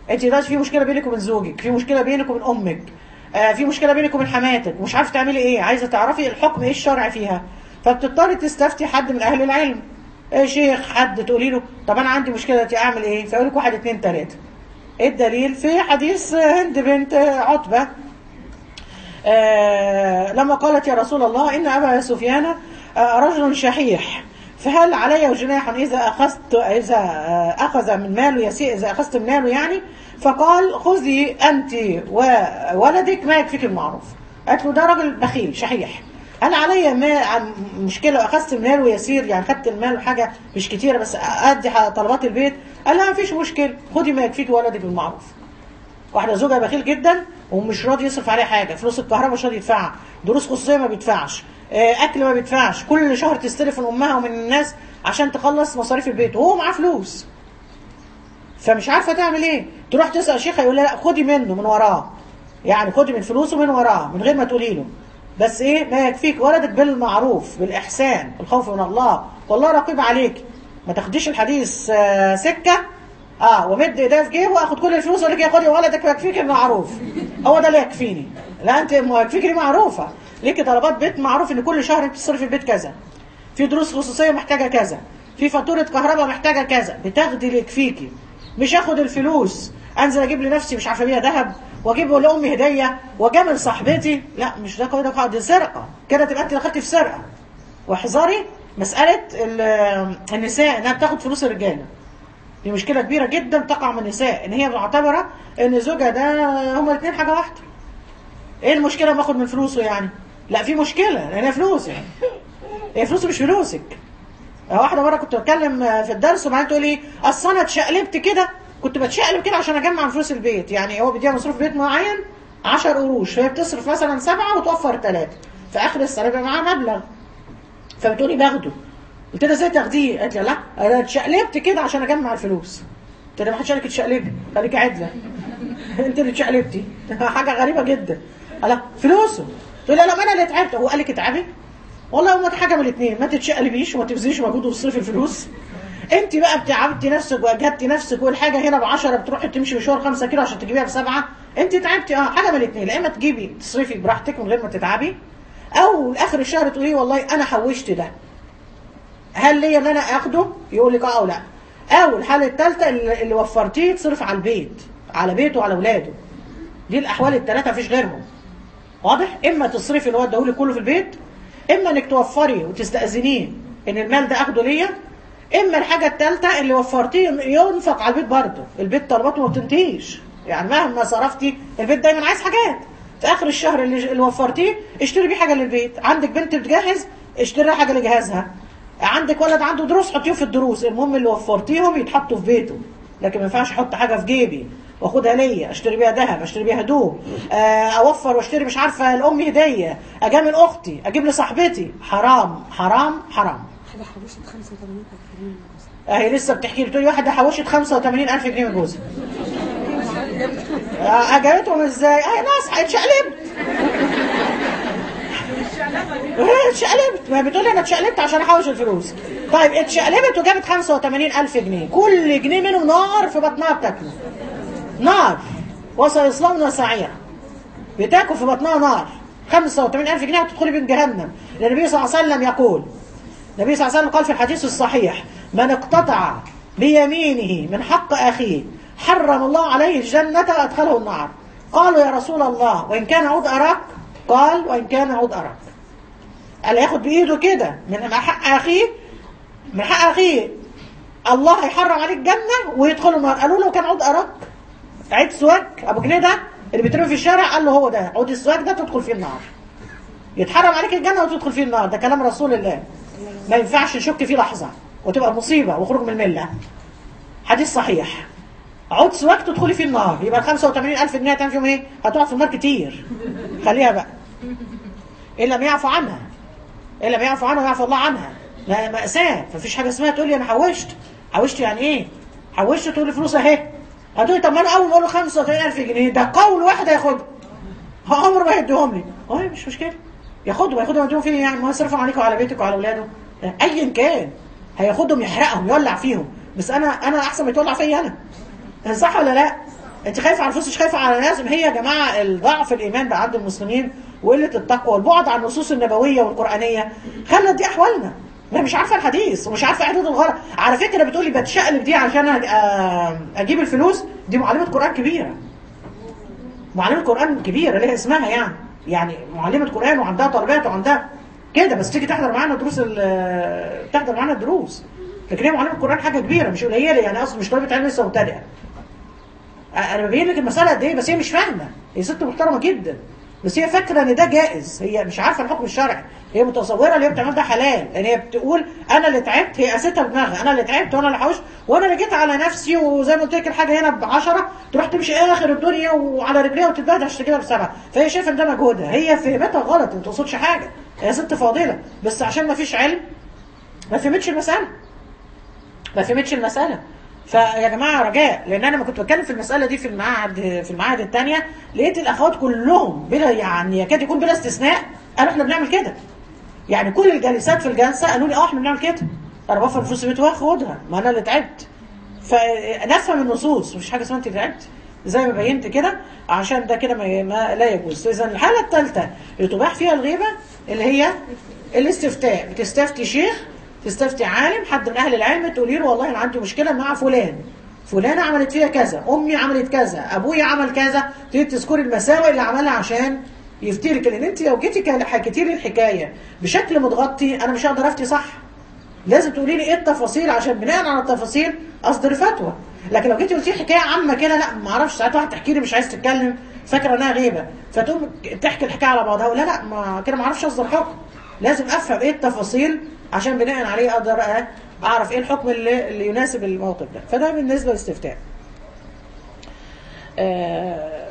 انت دلوقتي في مشكله بينك وبين زوجك في مشكله بينك وبين امك آه في مشكله بينك وبين حماتك مش عارفه تعملي ايه عايزه تعرفي الحكم ايه الشرع فيها فبتضطري تستفتي حد من اهل العلم ايه شيخ حد تقولي له طب انا عندي مشكله دلوقتي اعمل ايه فيقول لك واحد اتنين تلاته ايه الدليل في حديث هند بنت عتبه آه لما قالت يا رسول الله إن أبا سفيان آه رجل شحيح فهل علي جناح إذا أخذت إذا آه أخذ من ماله يسير إذا أخذت من ماله يعني فقال خذي أنت وولدك ما يكفيك المعروف قالت له ده راجل بخيل شحيح هل علي ما عن مشكلة أخذت من ماله يسير يعني خدت المال حاجة مش كتيرة بس أدي طلبات البيت قال لها مفيش مشكلة خدي ما يكفيك ولدك بالمعروف واحده زوجها بخيل جدا ومش راضي يصرف عليها حاجه فلوس الكهرباء مش راضي يدفعها دروس خصوصيه ما بيدفعش اكل ما بيدفعش كل شهر تستلف من امها ومن الناس عشان تخلص مصاريف البيت وهو معاه فلوس فمش عارفه تعمل ايه تروح تسال شيخ يقول لها لا خدي منه من وراه يعني خدي من فلوسه من وراه من غير ما تقولي له بس ايه ما يكفيك ولدك بالمعروف بالاحسان الخوف من الله والله رقيب عليك ما تاخديش الحديث آه سكه اه ومد ايديه في جيبه واخد كل الفلوس واقول لك يا خدي ولدك ويكفيك المعروف هو ده اللي يكفيني لا انت يكفيك دي معروفه ليكي طلبات بيت معروف ان كل شهر بتصرفي البيت كذا في دروس خصوصيه محتاجه كذا في فاتوره كهرباء محتاجه كذا بتاخدي اللي يكفيكي مش اخد الفلوس انزل اجيب لنفسي مش عارفه بيها ذهب واجيب لامي هديه واجامل صاحبتي لا مش ده كده دي سرقه كده تبقى انت دخلتي في سرقه واحذري مساله النساء انها بتاخد فلوس الرجاله دي مشكلة كبيرة جدا تقع من النساء ان هي معتبرة ان زوجها ده هما الاثنين حاجة واحدة ايه المشكلة ما اخد من فلوسه يعني لا في مشكلة لان هي فلوس يعني هي فلوسه مش فلوسك واحدة مرة كنت بتكلم في الدرس وبعدين تقول لي اصل انا اتشقلبت كده كنت بتشقلب كده عشان اجمع فلوس البيت يعني هو بيديها مصروف بيت معين 10 قروش فهي بتصرف مثلا سبعة وتوفر ثلاثة في اخر السنة يبقى معاها مبلغ فبتقولي باخده قلت لها ازاي تاخديه؟ قالت لي لا انا اتشقلبت كده عشان اجمع الفلوس قلت لها ما حدش قالك اتشقلبي خليكي عدله انت اللي اتشقلبتي حاجه غريبه جدا قال فلوسه تقول لها لا ما انا اللي تعبت هو قال لك اتعبي والله هو حاجه من الاثنين ما تتشقلبيش وما تبذليش مجهود وتصرفي الفلوس انت بقى بتعبتي نفسك واجهدتي نفسك والحاجه هنا ب 10 بتروحي تمشي مشوار 5 كيلو عشان تجيبيها بسبعه انت تعبتي اه حاجه من الاثنين يا اما تجيبي تصرفي براحتك من غير ما تتعبي او لاخر الشهر تقولي والله انا حوشت ده هل ليا ان انا اخده يقول لك اه او لا او الحاله الثالثه اللي, اللي وفرتيه تصرف على البيت على بيته وعلى اولاده دي الاحوال الثلاثه مفيش غيرهم واضح اما تصرفي اللي هو اداهولك كله في البيت اما انك توفري وتستاذنيه ان المال ده اخده ليا اما الحاجه الثالثه اللي وفرتيه ينفق على البيت برضه البيت طلباته ما بتنتهيش يعني مهما صرفتي البيت دايما عايز حاجات في اخر الشهر اللي, اللي وفرتيه اشتري بيه حاجه للبيت عندك بنت بتجهز اشتري حاجه لجهازها عندك ولد عنده دروس حطيه في الدروس المهم اللي وفرتيهم يتحطوا في بيته لكن ما ينفعش احط حاجه في جيبي واخدها ليا اشتري بيها ذهب اشتري بيها هدوم اوفر واشتري مش عارفه لامي هديه اجامل اختي اجيب لصاحبتي حرام حرام حرام حاجه حوشت 85 جنيه اهي لسه بتحكي لي بتقولي واحده حوشت 85000 جنيه من جوزها اجابتهم ازاي؟ اهي ناس اتشقلبت اتشقلبت ما بتقولي انا اتشقلبت عشان احوش الفلوس طيب اتشقلبت وجابت 85000 جنيه كل جنيه منهم نار في بطنها بتاكله نار وسيصلون سعيرا بتاكل في بطنها نار 85000 جنيه وتدخلي بين جهنم لان النبي صلى الله عليه وسلم يقول النبي صلى الله عليه وسلم قال في الحديث الصحيح من اقتطع بيمينه من حق اخيه حرم الله عليه الجنة وأدخله النار قالوا يا رسول الله وإن كان عود أراك قال وإن كان عود أراك قال ياخد بإيده كده من حق أخيه من حق أخيه الله هيحرم عليك الجنة ويدخل النار قالوا له كان عود أراك عيد سواك أبو جنيه ده اللي بيترمي في الشارع قال له هو ده عود السواك ده تدخل فيه النار يتحرم عليك الجنة وتدخل فيه النار ده كلام رسول الله ما ينفعش نشك فيه لحظة وتبقى مصيبة وخروج من الملة حديث صحيح عود سواك تدخلي في النار يبقى ال 85000 جنيه هتعمل فيهم ايه؟ هتقعد في النار كتير خليها بقى ان لم يعفو عنها ان لم يعفو عنها يعفو الله عنها لا مأساة مفيش حاجة اسمها تقول لي انا حوشت حوشت يعني ايه؟ حوشت تقول لي فلوس اهي هتقولي طب ما انا اول ما اقول له 85000 جنيه ده قول واحد هياخدها عمره ما هيديهم لي اه مش مشكلة ياخدهم ياخدهم يديهم فين يعني ما يصرفوا عليك وعلى بيتك وعلى اولاده ايا كان هياخدهم يحرقهم يولع فيهم بس انا انا احسن ما يتولع فيا انا صح ولا لا انت خايفه على الفلوس مش خايفه على الناس هي يا جماعه الضعف الايمان بقى عند المسلمين وقله التقوى والبعد عن النصوص النبويه والقرانيه خلت دي احوالنا ما مش عارفه الحديث ومش عارفه حدود الغلط على فكره بتقولي بتشقلب دي عشان أج- آه، اجيب الفلوس دي معلمه قران كبيره معلمه قران كبيره ليها اسمها يعني يعني معلمه قران وعندها طلبات وعندها كده بس تيجي تحضر معانا دروس ال- تحضر معانا الدروس لكن هي معلمه قران حاجه كبيره مش قليله يعني اصلا مش طالبه علم لسه مبتدئه انا ببين لك المساله قد ايه بس هي مش فاهمه هي ست محترمه جدا بس هي فاكره ان ده جائز هي مش عارفه الحكم الشرعي هي متصوره اللي هي بتعمل ده حلال لان هي بتقول انا اللي تعبت هي قاستها بدماغها انا اللي تعبت وانا اللي حوشت وانا اللي جيت على نفسي وزي ما قلت لك الحاجه هنا ب 10 تروح تمشي اخر الدنيا وعلى رجليها وتتبهدل عشان تجيبها بسبعه فهي شايفه ان ده مجهودها هي فهمتها غلط ما تقصدش حاجه هي ست فاضله بس عشان ما فيش علم ما فهمتش المساله ما فهمتش المسألة فيا جماعة رجاء لأن أنا ما كنت بتكلم في المسألة دي في المعهد في المعاهد التانية لقيت الأخوات كلهم بلا يعني يكاد يكون بلا استثناء قالوا إحنا بنعمل كده يعني كل الجالسات في الجلسة قالوا لي أه إحنا بنعمل كده أنا بوفر فلوس البيت وآخدها ما أنا اللي تعبت فنفهم النصوص مش حاجة اسمها أنت تعبت زي ما بينت كده عشان ده كده ما, ما لا يجوز إذا الحالة الثالثة اللي تباح فيها الغيبة اللي هي الاستفتاء بتستفتي شيخ تستفتي عالم حد من اهل العلم تقولي له والله انا عندي مشكله مع فلان فلانه عملت فيها كذا امي عملت كذا ابويا عمل كذا تبتدي تذكري المساوئ اللي عملها عشان يفتي لك لان انت لو جيتي كان- حكيتي لي الحكايه بشكل متغطي انا مش هقدر افتي صح لازم تقولي لي ايه التفاصيل عشان بناء على التفاصيل اصدر فتوى لكن لو جيتي قلتي حكايه عامه كده لا ما اعرفش ساعات واحد تحكي لي مش عايز تتكلم فاكره انها غيبه فتقوم تحكي الحكايه على بعضها لا لا ما كده ما اعرفش اصدر حكم لازم افهم ايه التفاصيل عشان بناء عليه اقدر أ- اعرف ايه الحكم اللي, اللي يناسب الموقف ده فده بالنسبه للاستفتاء آه،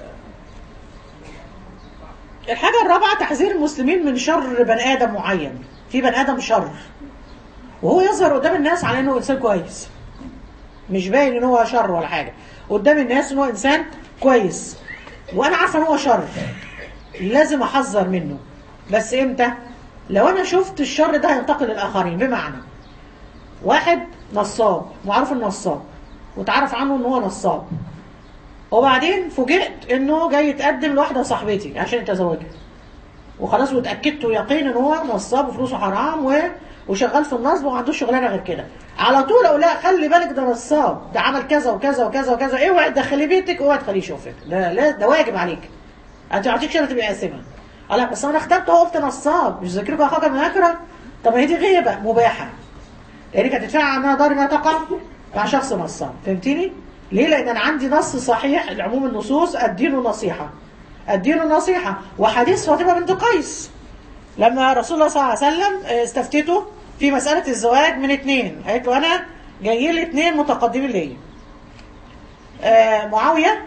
الحاجه الرابعه تحذير المسلمين من شر بني ادم معين في بني ادم شر وهو يظهر قدام الناس على انه انسان كويس مش باين ان هو شر ولا حاجه قدام الناس ان هو انسان كويس وانا عارفه ان هو شر لازم احذر منه بس امتى لو انا شفت الشر ده هينتقل للاخرين بمعنى واحد نصاب معروف انه نصاب وتعرف عنه ان هو نصاب وبعدين فوجئت انه جاي يتقدم لواحده صاحبتي عشان يتزوجها وخلاص واتاكدت يقين ان هو نصاب وفلوسه حرام و... وشغال في النصب وما عندوش شغلانه غير كده على طول اقول لها خلي بالك ده نصاب ده عمل كذا وكذا وكذا وكذا اوعي تدخلي بيتك اوعي تخليه يشوفك ده لا ده واجب عليك انت ما عطيكش شغله تبقى قاسمه لا بس انا اخترت هو قلت نصاب مش ذاكرك اخاك من اكره طب ما هي دي غيبه مباحه لانك هتدفع عنها ضرر ما تقع مع شخص نصاب فهمتني؟ ليه؟ لان انا عندي نص صحيح لعموم النصوص الدين نصيحه الدين نصيحه وحديث فاطمه بنت قيس لما رسول الله صلى الله عليه وسلم استفتته في مساله الزواج من اثنين قالت له انا جاي لي اثنين متقدمين ليا آه، معاويه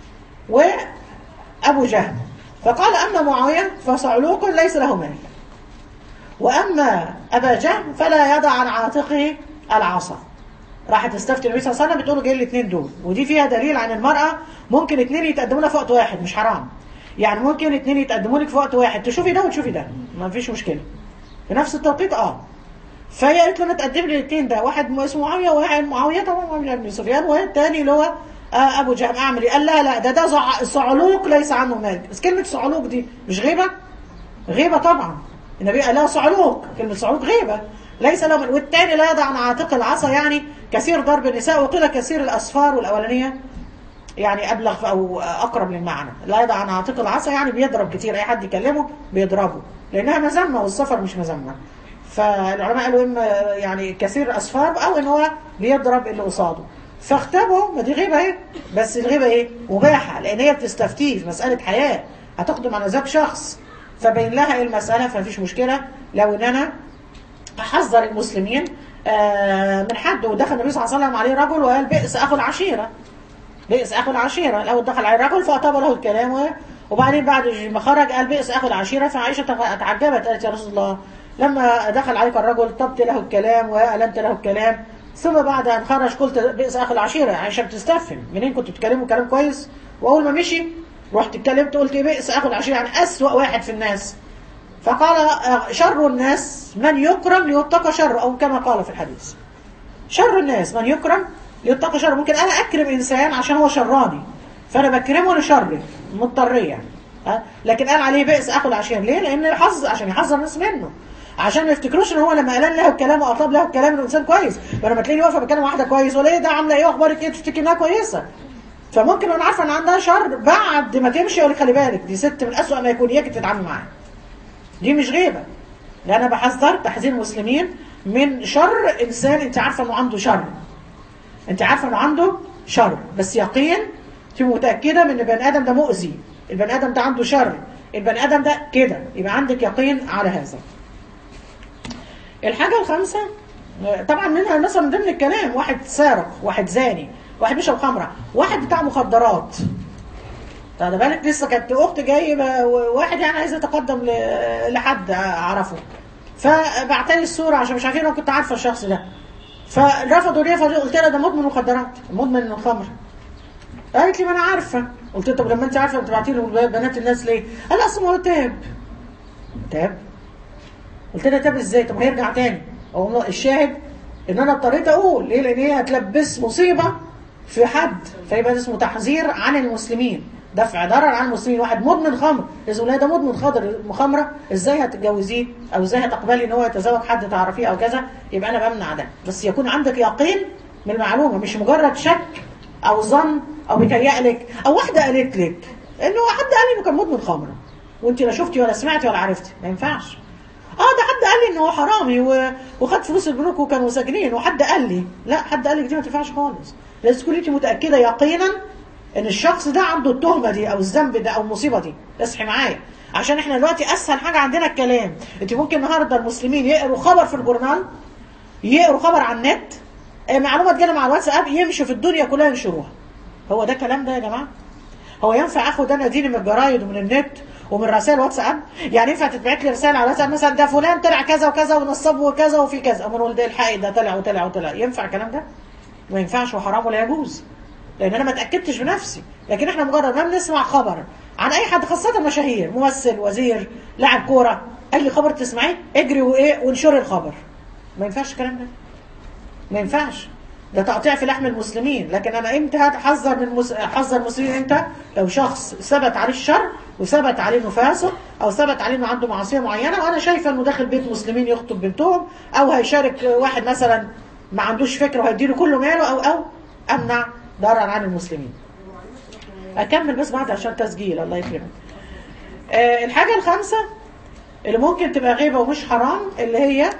وابو جهل فقال اما معاويه فصعلوق ليس له مال واما ابا جهل فلا يضع عن عاتقه العصا راحت تستفتي النبي صلى الله عليه وسلم بتقول له جاي الاثنين دول ودي فيها دليل عن المراه ممكن اثنين يتقدموا لها في وقت واحد مش حرام يعني ممكن اثنين يتقدموا لك في وقت واحد تشوفي ده وتشوفي ده ما فيش مشكله في نفس التوقيت اه فهي قالت له انا تقدم لي الاثنين ده واحد اسمه معاويه وواحد معاويه طبعا معاويه بن سفيان والثاني اللي هو آه ابو جهل اعمل ايه؟ قال لا لا ده ده زع- صعلوق ليس عنه مال بس كلمه صعلوق دي مش غيبه؟ غيبه طبعا النبي قال لها صعلوق كلمه صعلوق غيبه ليس له مال والثاني لا يضع عن عاتق العصا يعني كثير ضرب النساء وقيل كثير الاسفار والاولانيه يعني ابلغ او اقرب للمعنى لا يضع عن عاتق العصا يعني بيضرب كتير اي حد يكلمه بيضربه لانها مذمه والسفر مش مذمه فالعلماء قالوا اما يعني كثير اسفار او ان هو بيضرب اللي قصاده فاختبوا ما دي غيبه اهي بس الغيبه ايه مباحه لان هي بتستفتيه في مساله حياه هتقدم على ذاك شخص فبين لها ايه المساله فمفيش مشكله لو ان انا احذر المسلمين آه، من حد ودخل النبي صلى الله عليه وسلم عليه رجل وقال بئس اخو العشيره بئس اخو العشيره الاول دخل عليه رجل فاطاب له الكلام و- وبعدين بعد ما خرج قال بئس اخو العشيره فعائشه تعجبت قالت يا رسول الله لما دخل عليك الرجل طبت له الكلام والنت له الكلام ثم بعد ان خرج قلت بئس اخو العشيره عائشه بتستفهم منين كنتوا بتتكلموا كلام كويس واول ما مشي رحت اتكلمت قلت بئس اخو العشيره يعني اسوأ واحد في الناس فقال آه، شر الناس من يكرم ليتقى شر او كما قال في الحديث شر الناس من يكرم ليتقى شر ممكن انا اكرم انسان عشان هو شراني فانا بكرمه لشره مضطريه ها لكن قال عليه بئس اخو العشير ليه لان حظ عشان يحذر الناس منه عشان ما يفتكروش ان هو لما قال له الكلام واطلب له الكلام انه انسان كويس فلما تلاقيني واقفه بكلم واحده كويس ولا ايه ده عامله ايه واخبارك ايه تفتكر انها كويسه فممكن انا عارفه ان عندها شر بعد ما تمشي اقول لك خلي بالك دي ست من اسوء ما يكون اياك تتعامل معاها دي مش غيبه ده انا بحذر تحذير المسلمين من شر انسان انت عارفه انه عنده شر انت عارفه انه عنده شر بس يقين انت متاكده من ان البني ادم ده مؤذي البني ادم ده عنده شر البني ادم ده كده يبقى عندك يقين على هذا الحاجه الخامسه طبعا منها مثلا من ضمن الكلام واحد سارق واحد زاني واحد بيشرب خمره واحد بتاع مخدرات خد بالك لسه كانت اخت جايبه واحد يعني عايز يتقدم ل- لحد اعرفه فبعتلي الصوره عشان مش عارفين انا كنت عارفه الشخص ده فرفضوا ليه فقلت لها ده مدمن مخدرات مدمن الخمر قالت لي ما انا عارفه قلت لها طب لما انت عارفه بتبعتي له بنات الناس ليه؟ قال اصل ما هو تاب تاب قلت لها تاب ازاي؟ طب هيرجع تاني هو الشاهد ان انا اضطريت اقول ليه؟ لان هي هتلبس مصيبه في حد فيبقى ده اسمه تحذير عن المسلمين دفع ضرر عن المسلمين واحد مدمن خمر اذا لا ده مدمن خضر مخمره ازاي هتتجوزيه او ازاي هتقبلي ان هو يتزوج حد تعرفيه او كذا يبقى انا بمنع ده بس يكون عندك يقين من المعلومه مش مجرد شك او ظن او بيتهيألك او واحده قالت لك انه حد قال لي انه كان مدمن خمره وانت لا شفتي ولا سمعتي ولا عرفتي ما ينفعش اه ده حد قال لي ان هو حرامي و... وخد فلوس البنوك وكانوا ساجنين وحد قال لي لا حد قال لك دي ما تنفعش خالص لازم تكوني انت متاكده يقينا ان الشخص ده عنده التهمه دي او الذنب ده او المصيبه دي اصحي معايا عشان احنا دلوقتي اسهل حاجه عندنا الكلام انت ممكن النهارده المسلمين يقروا خبر في الجورنال يقروا خبر على النت آه، معلومه تجينا مع الواتساب يمشوا في الدنيا كلها ينشروها هو ده كلام ده يا جماعه هو ينفع اخد انا ديني من الجرايد ومن النت ومن رسائل واتساب يعني ينفع تتبعت لي رساله على واتساب مثلا ده فلان طلع كذا وكذا ونصب وكذا وفي كذا امال ولد الحق ده طلع وطلع وطلع ينفع الكلام ده ما ينفعش وحرام ولا يجوز لان انا ما اتاكدتش بنفسي لكن احنا مجرد ما بنسمع خبر عن اي حد خاصه المشاهير ممثل وزير لاعب كوره اي خبر تسمعيه اجري وايه وانشري الخبر ما ينفعش الكلام ده ما ينفعش ده تقطيع في لحم المسلمين لكن انا امتى هحذر من مس... حذر المسلمين امتى لو شخص ثبت عليه الشر وثبت عليه انه فاسق او ثبت عليه انه عنده معصيه معينه وانا شايفه انه داخل بيت مسلمين يخطب بنتهم او هيشارك واحد مثلا ما عندوش فكره وهيديله كله ماله او او امنع ضررا عن المسلمين اكمل بس بعد عشان تسجيل الله يكرمك آه الحاجه الخامسه اللي ممكن تبقى غيبه ومش حرام اللي هي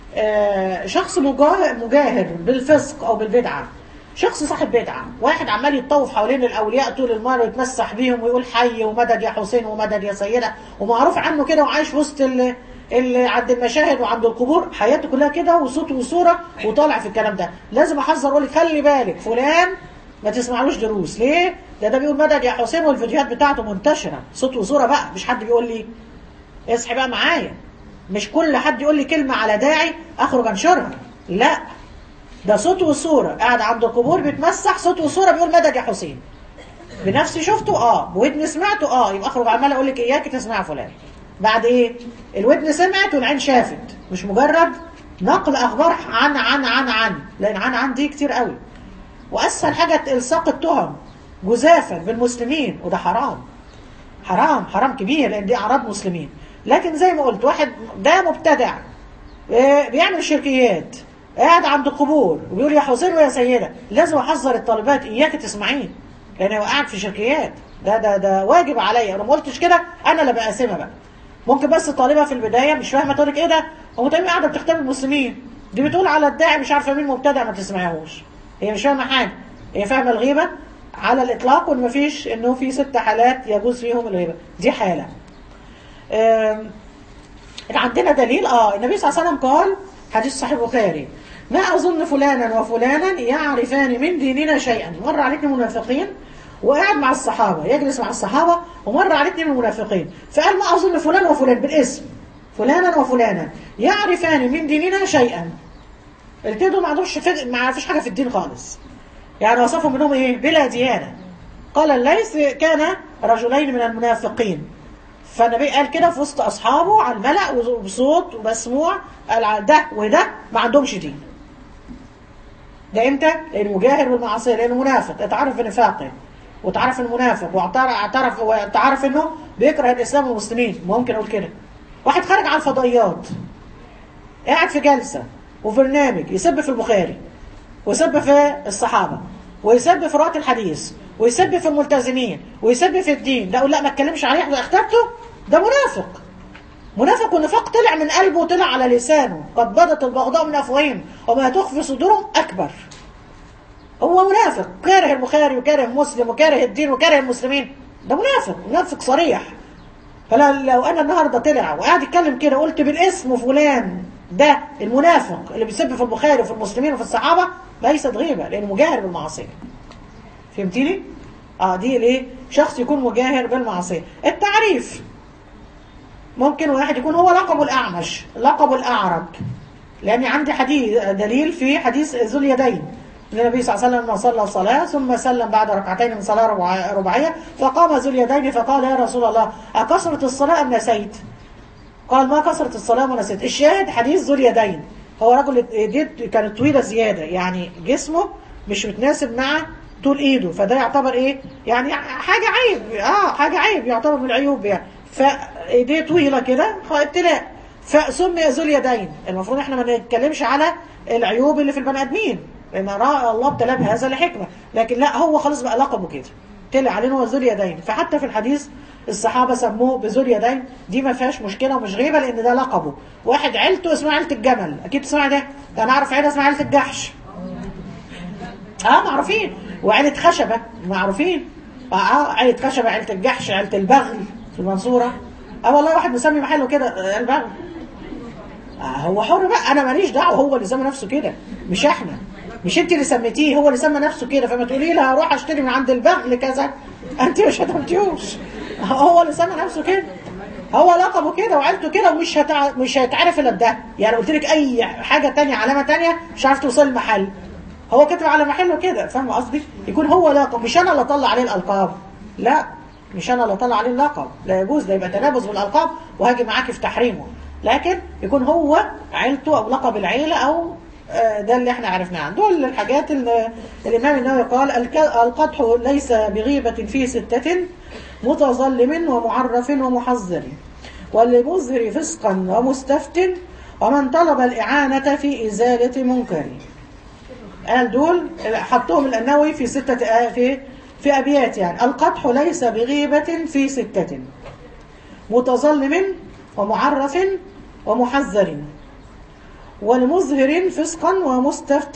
آه، شخص مجاه- مجاهر بالفسق او بالبدعه شخص صاحب بدعه واحد عمال يتطوف حوالين الاولياء طول النهار ويتمسح بيهم ويقول حي ومدد يا حسين ومدد يا سيده ومعروف عنه كده وعايش في وسط ال- اللي عند المشاهد وعند القبور حياته كلها كده وصوت وصوره وطالع في الكلام ده لازم احذر اقول لك خلي بالك فلان ما تسمعلوش دروس ليه ده ده بيقول مدد يا حسين والفيديوهات بتاعته منتشره صوت وصوره بقى مش حد بيقول لي اصحي بقى معايا مش كل حد يقول لي كلمة على داعي أخرج أنشرها لا ده صوت وصورة قاعد عند القبور بيتمسح صوت وصورة بيقول مدد يا حسين بنفسي شفته اه بودني سمعته اه يبقى اخرج عمال اقول لك اياك تسمع فلان بعد ايه الودن سمعت والعين شافت مش مجرد نقل اخبار عن عن عن عن لان عن عن دي كتير قوي واسهل حاجه الصاق التهم جزافا بالمسلمين وده حرام حرام حرام كبير لان دي اعراض مسلمين لكن زي ما قلت واحد ده مبتدع آه، بيعمل شركيات قاعد عند القبور وبيقول يا حسين ويا سيده لازم احذر الطالبات اياك تسمعين لان هو قاعد في شركيات ده ده ده واجب عليا لو ما قلتش كده انا اللي بقاسمها بقى ممكن بس الطالبه في البدايه مش فاهمه تقول لك ايه ده هو تقريبا قاعده بتختبر المسلمين دي بتقول على الداعي مش عارفه مين مبتدع ما تسمعهوش هي مش فاهمه حاجه هي فاهمه الغيبه على الاطلاق وان مفيش انه في ست حالات يجوز فيهم الغيبه دي حاله آم، عندنا دليل اه النبي صلى الله عليه وسلم قال حديث صحيح البخاري ما اظن فلانا وفلانا يعرفان من ديننا شيئا مر عليه اتنين منافقين وقاعد مع الصحابه يجلس مع الصحابه ومر عليه اتنين منافقين فقال ما اظن فلان وفلان بالاسم فلانا وفلانا يعرفان من ديننا شيئا الاتنين دول ما عندهمش فد... ما عرفوش حاجه في الدين خالص يعني وصفهم منهم ايه بلا ديانه قال الليث كان رجلين من المنافقين فالنبي قال كده في وسط اصحابه على الملأ وبصوت ومسموع قال ده وده ما عندهمش دين ده امتى؟ لان مجاهر بالمعصيه لانه منافق اتعرف بنفاقه وتعرف المنافق واعترف وتعرف انه بيكره الاسلام والمسلمين ممكن اقول كده واحد خارج على الفضائيات قاعد في جلسه وبرنامج يسب في البخاري ويسب في الصحابه ويسب في رواة الحديث ويسب في الملتزمين ويسب في الدين ده اقول لا ما اتكلمش عليه ده اخترته ده منافق منافق والنفاق طلع من قلبه وطلع على لسانه قد بدت البغضاء من افواههم وما تخفي صدورهم اكبر هو منافق كاره البخاري وكاره مسلم وكاره الدين وكاره المسلمين ده منافق منافق صريح فلو لو انا النهارده طلع وقاعد يتكلم كده قلت بالاسم فلان ده المنافق اللي بيسب في البخاري وفي المسلمين وفي الصحابه ليست غيبه لانه مجاهر بالمعصيه فهمتيني؟ اه دي الايه؟ شخص يكون مجاهر بالمعصيه التعريف ممكن واحد يكون هو لقبه الأعمش لقبه الأعرج لأن عندي حديث دليل في حديث ذو اليدين ان النبي صلى الله عليه وسلم صلى الصلاة ثم سلم بعد ركعتين من صلاة ربع- رباعية فقام ذو اليدين فقال يا رسول الله أكثرت الصلاة أم نسيت قال ما كثرت الصلاة أم نسيت الشاهد حديث ذو اليدين هو رجل ايديه كانت طويلة زيادة يعني جسمه مش متناسب مع طول ايده فده يعتبر ايه يعني حاجة عيب اه حاجة عيب يعتبر من العيوب يعني فايديه طويلة كده فابتلاء فسمي ذو اليدين المفروض احنا ما نتكلمش على العيوب اللي في البني ادمين لان رأى الله ابتلاه بهذا لحكمة لكن لا هو خلاص بقى لقبه كده طلع عليه هو ذو اليدين فحتى في الحديث الصحابة سموه بذو اليدين دي ما فيهاش مشكلة ومش غيبة لان ده لقبه واحد عيلته اسمها عيلة الجمل اكيد تسمع ده ده انا اعرف عيلة اسمها عيلة الجحش اه معروفين وعيلة خشبة معروفين اه, آه عيلة خشبة عيلة الجحش عيلة البغل في المنصورة اه والله واحد مسمي محله كده آه، البغل آه هو حر بقى انا ماليش دعوه هو اللي سمى نفسه كده مش احنا مش انت اللي سميتيه هو اللي سمى نفسه كده فما تقولي لي هروح اشتري من عند البغل كذا انت مش هتمتيوش هو اللي سمى نفسه كده هو لقبه كده وعيلته كده ومش هتع... مش هيتعرف الا بده يعني قلت لك اي حاجه تانية علامه تانية مش عارف توصل المحل هو كاتب على محله كده فاهم قصدي يكون هو لقب مش انا اللي اطلع عليه الالقاب لا مش انا اللي اطلع عليه اللقب لا يجوز ده يبقى تنابز بالالقاب وهاجي معاكي في تحريمه لكن يكون هو عيلته او لقب العيله او آه، ده اللي احنا عرفناه دول الحاجات اللي الامام النووي قال الك- القدح ليس بغيبه في سته متظلم ومعرف ومحذر والمظهر فسقا ومستفت ومن طلب الاعانه في ازاله منكر قال دول حطهم النووي في ستة آ- في في أبيات يعني القدح ليس بغيبة في ستة متظلم ومعرف ومحذر والمظهر فسقا ومستفت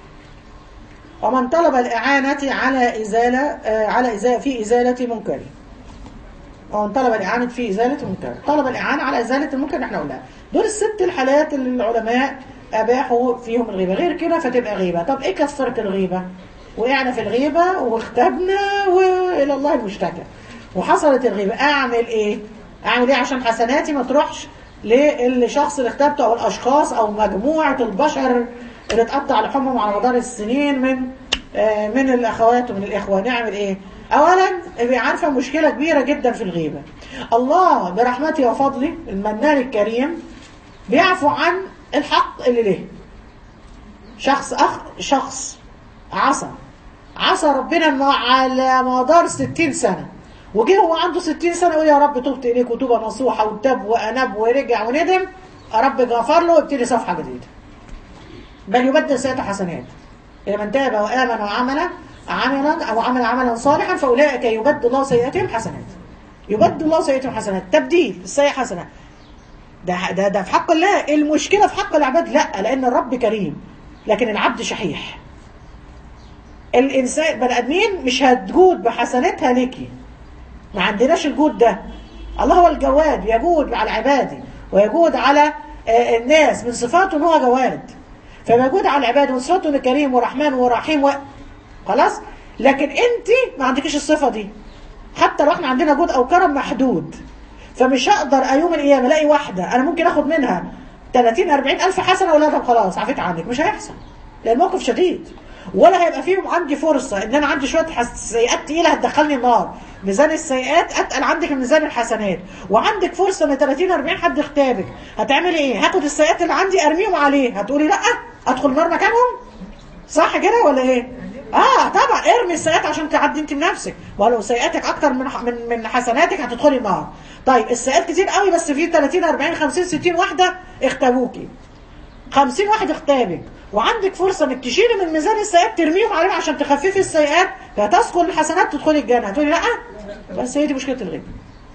ومن طلب الإعانة على إزالة آه، على إزالة في إزالة منكر ومن طلب الإعانة في إزالة منكر طلب الإعانة على إزالة المنكر احنا قلناها دول الست الحالات اللي العلماء أباحوا فيهم الغيبة غير كده فتبقى غيبة طب إيه كفرت الغيبة وقعنا في الغيبة واختبنا وإلى الله المشتكى وحصلت الغيبة أعمل إيه أعمل إيه عشان حسناتي ما تروحش للشخص اللي اختبته أو الأشخاص أو مجموعة البشر اللي اتقطع لحمهم على مدار السنين من آه، من الأخوات ومن الإخوة نعمل إيه أولا ابقي عارفة مشكلة كبيرة جدا في الغيبة الله برحمته وفضله المنان الكريم بيعفو عن الحق اللي له شخص أخ شخص عصى عصى ربنا ما- على مدار 60 سنة وجه هو عنده 60 سنة يقول يا رب تبت إليك وتوبة نصوحة وتاب وأناب ورجع وندم يا رب غفر له وابتدي صفحة جديدة بل يبدل سيئات حسنات إذا من تاب وآمن وعمل عملا أو عمل عملا صالحا فأولئك يبدل الله سيئاتهم حسنات يبدل الله سيئاتهم حسنات تبديل السيئة حسنة ده ده ده في حق الله المشكلة في حق العباد لا لأن الرب كريم لكن العبد شحيح الإنسان بني آدمين مش هتجود بحسناتها ليكي ما عندناش الجود ده الله هو الجواد يجود على عباده ويجود على آه، الناس من صفاته ان هو جواد فموجود على العباد من صفاته انه كريم ورحمن ورحيم و... خلاص لكن انت ما عندكش الصفه دي حتى لو احنا عندنا جود او كرم محدود فمش هقدر يوم القيامه الاقي واحده انا ممكن اخد منها 30 40 الف حسنه ولا طب خلاص عفيت عنك مش هيحصل لان الموقف شديد ولا هيبقى فيهم عندي فرصه ان انا عندي شويه حس- سيئات تقيله هتدخلني النار ميزان السيئات اتقل عندك من ميزان الحسنات وعندك فرصه ان 30 40 حد يختابك هتعملي ايه هاخد السيئات اللي عندي ارميهم عليه هتقولي لا ادخل النار مكانهم صح كده ولا ايه اه طبعا ارمي السيئات عشان تعدي انت بنفسك ولو سيئاتك اكتر من من من حسناتك هتدخلي النار طيب السيئات كتير قوي بس في 30 40 50 60 واحده اختابوكي 50 واحد اختابك وعندك فرصه انك تشيلي من ميزان السيئات ترميهم عليهم عشان تخففي السيئات فتسقط الحسنات تدخلي الجنه هتقولي لا بس هي دي مشكله الغيب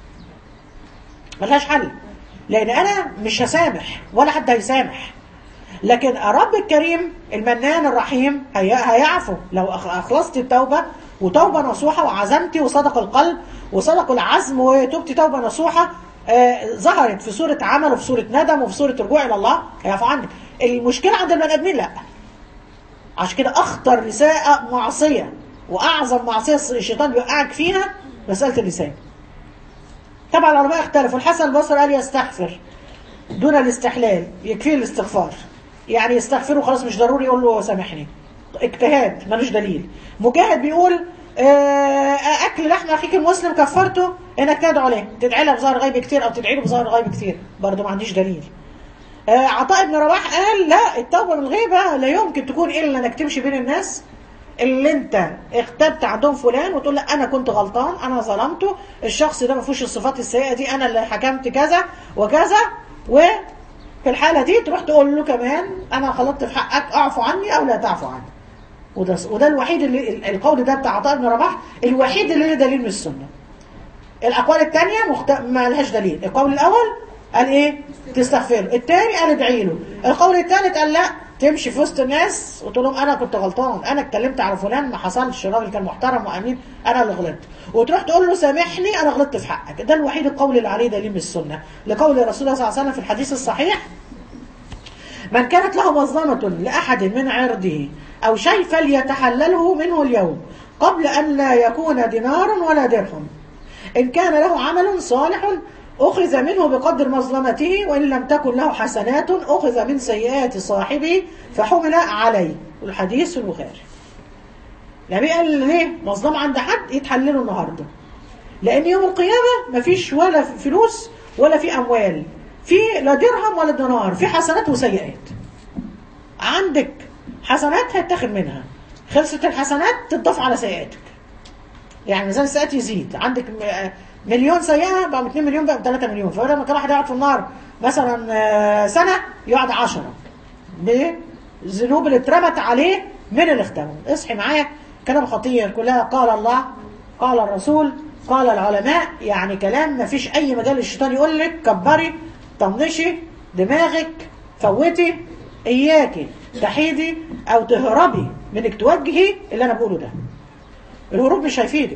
ملهاش حل لان انا مش هسامح ولا حد هيسامح لكن الرب الكريم المنان الرحيم هي هيعفو لو أخ- اخلصت التوبه وتوبه نصوحه وعزمتي وصدق القلب وصدق العزم وتوبتي توبه نصوحه آه ظهرت في صوره عمل وفي صوره ندم وفي صوره رجوع الى الله هيعفو عنك المشكله عند البني ادمين لا عشان كده اخطر رساء معصيه واعظم معصيه الشيطان بيوقعك فيها مساله اللسان طبعا العلماء اختلفوا الحسن البصري قال يستغفر دون الاستحلال يكفيه الاستغفار يعني يستغفره خلاص مش ضروري يقول له سامحني اجتهاد ملوش دليل مجاهد بيقول آه، اكل لحم اخيك المسلم كفرته انك تدعو له تدعي له بظهر غيب كتير او تدعي له بظهر غيب كتير برضه ما عنديش دليل آه، عطاء بن رواح قال لا التوبه من الغيبه لا يمكن تكون الا انك تمشي بين الناس اللي انت اختبت عندهم فلان وتقول لا انا كنت غلطان انا ظلمته الشخص ده ما فيهوش الصفات السيئه دي انا اللي حكمت كذا وكذا وفي الحاله دي تروح تقول له كمان انا غلطت في حقك اعفو عني او لا تعفو عني وده وده الوحيد اللي القول ده بتاع عطاء بن رباح الوحيد اللي له دليل من السنه الاقوال الثانيه مخت... ما لهاش دليل القول الاول قال ايه تستغفره الثاني قال ادعي له القول الثالث قال لا تمشي في وسط الناس وتقول لهم انا كنت غلطان انا اتكلمت على فلان ما حصلش الراجل كان محترم وامين انا اللي غلطت وتروح تقول له سامحني انا غلطت في حقك ده الوحيد القول اللي عليه دليل من السنه لقول رسول الله صلى الله عليه وسلم في الحديث الصحيح من كانت له مظلمة لأحد من عرضه أو شيء فليتحلله منه اليوم قبل أن لا يكون دينار ولا درهم إن كان له عمل صالح أخذ منه بقدر مظلمته وإن لم تكن له حسنات أخذ من سيئات صاحبه فحمل عليه الحديث البخاري النبي قال ليه مظلمة عند حد يتحلله النهارده لأن يوم القيامة مفيش ولا فلوس ولا في أموال في لا درهم ولا دينار في حسنات وسيئات عندك حسنات هيتاخد منها خلصت الحسنات تضاف على سيئاتك يعني ميزان السيئات يزيد عندك م- مليون سيئة بقى 2 مليون بقى 3 مليون فبدل ما كان واحد يقعد في النار مثلا آه، سنة يقعد 10 بالذنوب اللي اترمت عليه من اللي اختبوا اصحي معايا كلام خطير كلها قال الله قال الرسول قال العلماء يعني كلام ما فيش اي مجال للشيطان يقول لك كبري طنشي دماغك فوتي اياكي تحيدي او تهربي من انك توجهي اللي انا بقوله ده الهروب مش هيفيدك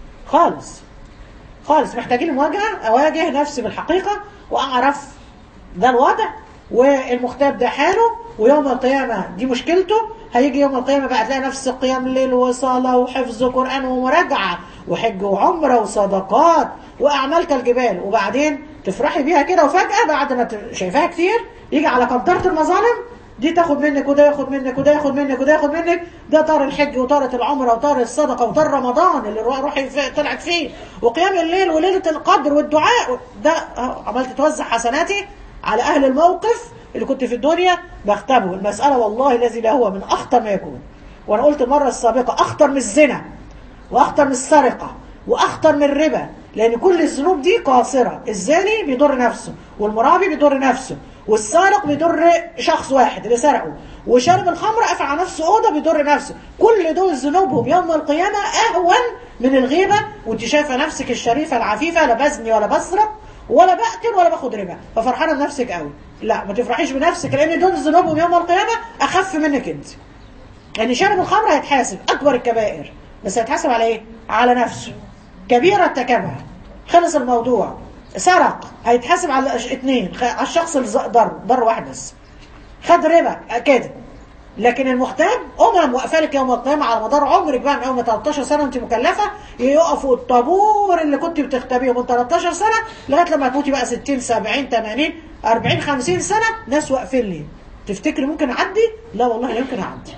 خالص خالص محتاجين مواجهه اواجه نفسي بالحقيقه واعرف ده الوضع والمغتاب ده حاله ويوم القيامه دي مشكلته هيجي يوم القيامه بقى تلاقي نفس قيام الليل وصلاه وحفظ قران ومراجعه وحج وعمره وصدقات واعمال كالجبال وبعدين تفرحي بيها كده وفجاه بعد ما ت- شايفاها كتير يجي على قنطره المظالم دي تاخد منك وده ياخد منك وده ياخد منك وده ياخد منك ده طار الحج وطارت العمره وطار الصدقه وطار رمضان اللي رو- روحي في- طلعت فيه وقيام الليل وليله القدر والدعاء ده أهو عملت توزع حسناتي على اهل الموقف اللي كنت في الدنيا بختبه المساله والله الذي لا هو من اخطر ما يكون وانا قلت المره السابقه اخطر من الزنا واخطر من السرقه واخطر من الربا لان كل الذنوب دي قاصره الزاني بيضر نفسه والمرابي بيضر نفسه والسارق بيضر شخص واحد اللي سرقه وشارب الخمر قافل على نفسه اوضه بيضر نفسه كل دول ذنوبهم يوم القيامه اهون من الغيبه وانت شايفه نفسك الشريفه العفيفه لا بزني ولا بسرق ولا بقتل ولا باخد ربا ففرحانه بنفسك قوي لا ما تفرحيش بنفسك لان دول ذنوبهم يوم القيامه اخف منك انت يعني شارب الخمر هيتحاسب اكبر الكبائر بس هيتحاسب على ايه على نفسه كبيره ارتكبها خلص الموضوع سرق هيتحاسب على الأش- اتنين خ- على الشخص اللي ز- ضر ضر واحد بس خد ربا كده لكن المحتاج امم واقفه لك يوم القيامه على مدار عمرك بقى من اول ما 13 سنه وانت مكلفه يقفوا الطابور اللي كنت بتختبيه من 13 سنه لغايه لما تموتي بقى 60 70 80 40 50 سنه ناس واقفين لي تفتكري ممكن اعدي؟ لا والله لا يمكن اعدي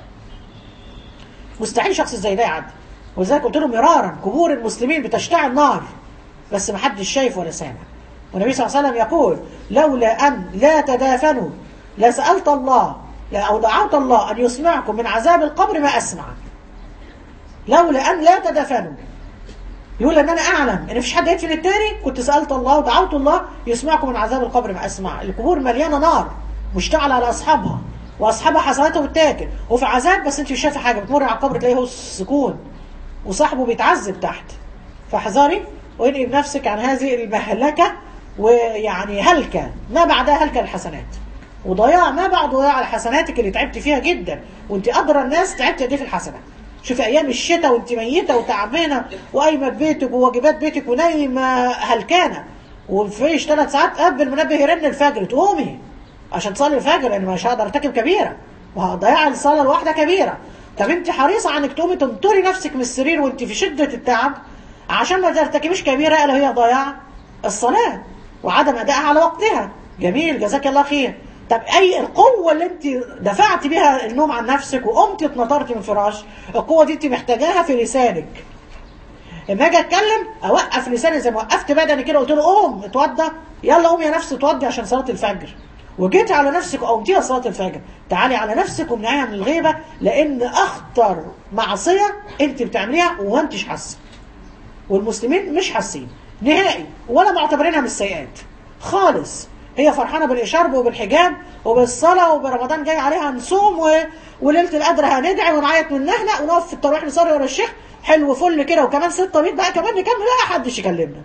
مستحيل شخص زي ده يعدي ولذلك قلت له مرارا قبور المسلمين بتشتعل نار بس ما حدش شايف ولا سامع والنبي صلى الله عليه وسلم يقول لولا ان لا تدافنوا لسالت الله لا او دعوت الله ان يسمعكم من عذاب القبر ما اسمع لولا ان لا تدفنوا يقول ان انا اعلم ان مفيش حد يدفن التاني كنت سالت الله ودعوت الله يسمعكم من عذاب القبر ما اسمع القبور مليانه نار مشتعله على اصحابها واصحابها حصلتهم بتاكل وفي عذاب بس انت مش شايفه حاجه بتمر على القبر تلاقيه سكون وصاحبه بيتعذب تحت فاحذري وانقي بنفسك عن هذه المهلكه ويعني هلكه ما بعدها هلكه الحسنات وضياع ما بعد ضياع لحسناتك اللي تعبت فيها جدا وانت ادرى الناس تعبت قد ايه في الحسنات شوفي ايام الشتاء وانت ميته وتعبانه وقايمه ببيتك وواجبات بيتك ونايمه هلكانه ومفيش ثلاث ساعات قبل المنبه يرن الفجر تقومي عشان تصلي الفجر لان مش هقدر ارتكب كبيره وهضيع الصلاه الواحده كبيره طب انت حريصه على انك تقومي تنطري نفسك من السرير وانت في شده التعب عشان ما ترتكبيش كبيره الا هي ضياع الصلاه وعدم ادائها على وقتها جميل جزاك الله خير طب اي القوه اللي انت دفعت بيها النوم عن نفسك وقمت اتنطرت من الفراش القوه دي انت محتاجاها في لسانك لما اجي اتكلم اوقف لساني زي ما وقفت بدني كده قلت له قوم اتوضى يلا قوم يا نفسي اتوضي عشان صلاه الفجر وجيت على نفسك وقمتيها صلاه الفجر تعالي على نفسك وامنعيها من الغيبه لان اخطر معصيه انت بتعمليها وانتش حاسه والمسلمين مش حاسين نهائي ولا معتبرينها من السيئات خالص هي فرحانه بالاشارب وبالحجاب وبالصلاه وبرمضان جاي عليها نصوم و... وليله القدر هندعي ونعيط ونهنأ ونقف في التراويح نصلي ورا الشيخ حلو فل كده وكمان ستة بيت بقى كمان نكمل لا حدش يكلمنا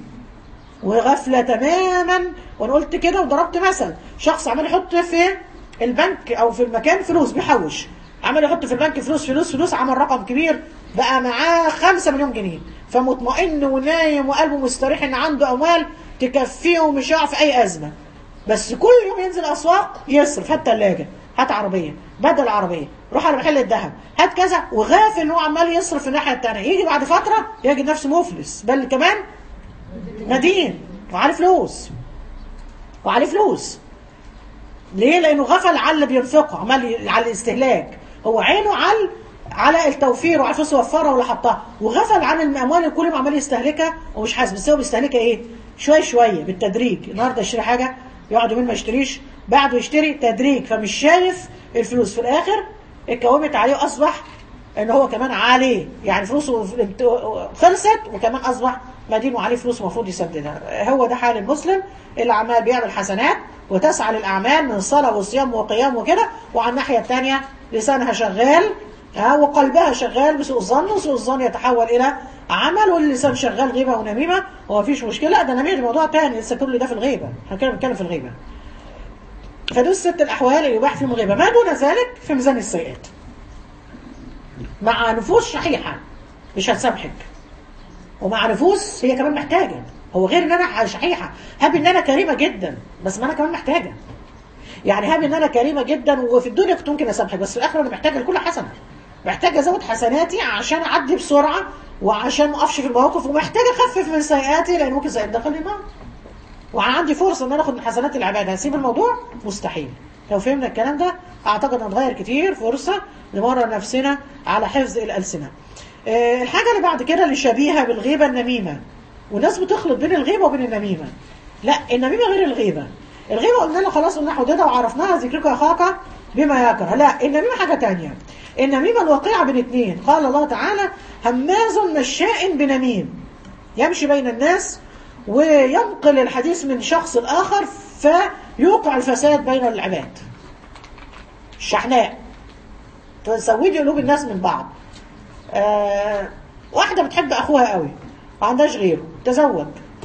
وغفله تماما وانا قلت كده وضربت مثل شخص عمال يحط في البنك او في المكان فلوس بيحوش عمال يحط في البنك فلوس فلوس فلوس عمل رقم كبير بقى معاه 5 مليون جنيه فمطمئن ونايم وقلبه مستريح ان عنده اموال تكفيه ومش هيقع في اي ازمه بس كل يوم ينزل اسواق يصرف هات ثلاجه هات عربيه بدل عربيه روح على محل الذهب هات كذا وغافل ان هو عمال يصرف في الناحيه الثانيه يجي بعد فتره يجد نفسه مفلس بل كمان مدين وعليه فلوس وعليه فلوس ليه؟ لانه غفل على اللي بينفقه عمال على الاستهلاك هو عينه على على التوفير وعلى الفلوس يوفرها ولا حطها وغفل عن الاموال اللي كل ما عمال يستهلكها ومش حاسس بس هو بيستهلكها ايه؟ شويه شويه بالتدريج النهارده يشتري حاجه يقعد يومين ما يشتريش بعده يشتري تدريج فمش شايف الفلوس في الاخر اتكومت عليه واصبح ان هو كمان عليه يعني فلوسه خلصت وكمان اصبح مدين وعليه فلوس المفروض يسددها هو ده حال المسلم اللي عمال بيعمل حسنات وتسعى للاعمال من صلاه وصيام وقيام وكده وعلى الناحيه الثانيه لسانها شغال ها وقلبها شغال بسوء الظن وسوء الظن يتحول الى عمل واللسان شغال غيبه ونميمه وما فيش مشكله ده نميمه موضوع ثاني لسه كل ده في الغيبه احنا كده بنتكلم في الغيبه فدول ست الاحوال اللي يباح فيهم الغيبه ما دون ذلك في ميزان السيئات مع نفوس شحيحه مش هتسامحك ومع نفوس هي كمان محتاجه هو غير ان انا شحيحه هاب ان انا كريمه جدا بس ما انا كمان محتاجه يعني هاب ان انا كريمه جدا وفي الدنيا كنت ممكن اسامحك بس في الاخره انا محتاجه لكل حسنه محتاجه ازود حسناتي عشان اعدي بسرعه وعشان ما اقفش في المواقف ومحتاجه اخفف من سيئاتي لان ممكن سيئات دخل النار وعندي فرصه ان انا اخد من حسنات العباده هسيب الموضوع مستحيل لو فهمنا الكلام ده اعتقد هنتغير كتير فرصه نمرن نفسنا على حفظ الالسنه أه الحاجه اللي بعد كده اللي شبيهه بالغيبه النميمه والناس بتخلط بين الغيبه وبين النميمه لا النميمه غير الغيبه الغيبه قلنا لها خلاص قلنا حدودها وعرفناها ذكرك اخاك بما يكره لا النميمه حاجه تانية النميمه الواقعه بين اثنين قال الله تعالى هماز مشاء بنميم يمشي بين الناس وينقل الحديث من شخص لآخر فيوقع الفساد بين العباد الشحناء تسودي قلوب الناس من بعض آه واحدة بتحب أخوها قوي ما عندهاش غيره تزوج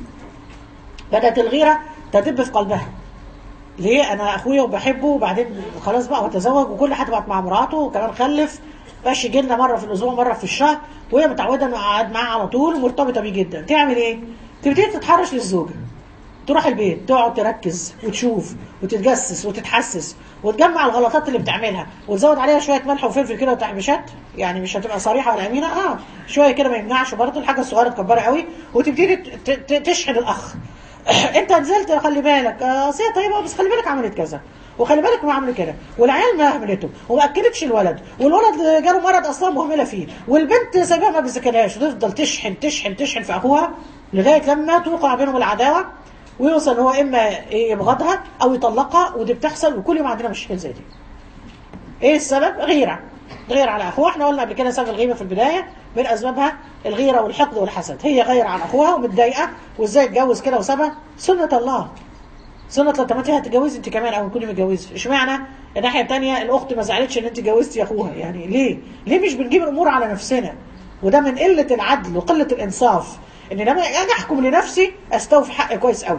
بدأت الغيرة تدب في قلبها ليه أنا أخويا وبحبه وبعدين خلاص بقى هو تزوج وكل حد بقت مع مراته وكمان خلف باش يجي لنا مرة في الأسبوع مرة في الشهر وهي متعودة إنه قاعد معاه على طول ومرتبطة بيه جدا تعمل إيه؟ تبتدي تتحرش للزوجة تروح البيت تقعد تركز وتشوف وتتجسس وتتحسس وتجمع الغلطات اللي بتعملها وتزود عليها شويه ملح وفلفل كده وتحبيشات يعني مش هتبقى صريحه ولا امينه اه شويه كده ما يمنعش برضه الحاجه الصغيره تكبرها قوي وتبتدي تشحن الاخ انت نزلت خلي بالك اه سي طيبه بس خلي بالك عملت كذا وخلي بالك ما عمل كده والعيال ما اهملته وما اكلتش الولد والولد جاله مرض اصلا مهمله فيه والبنت سايباها ما بتذاكرهاش وتفضل تشحن تشحن تشحن في اخوها لغايه لما توقع بينهم العداوه ويوصل ان هو اما يبغضها او يطلقها ودي بتحصل وكل يوم عندنا مشاكل زي دي. ايه السبب؟ غيره. غير على اخوه احنا قلنا قبل كده سبب الغيبه في البدايه من اسبابها الغيره والحقد والحسد هي غير عن اخوها ومتضايقه وازاي اتجوز كده وسابها سنه الله سنة لو طب انت هتتجوزي انت كمان او تكوني متجوزه اشمعنى الناحيه الثانيه الاخت ما زعلتش ان انت جوزتي اخوها يعني ليه ليه مش بنجيب الامور على نفسنا وده من قله العدل وقله الانصاف ان لما اجي احكم لنفسي استوفي حقي كويس قوي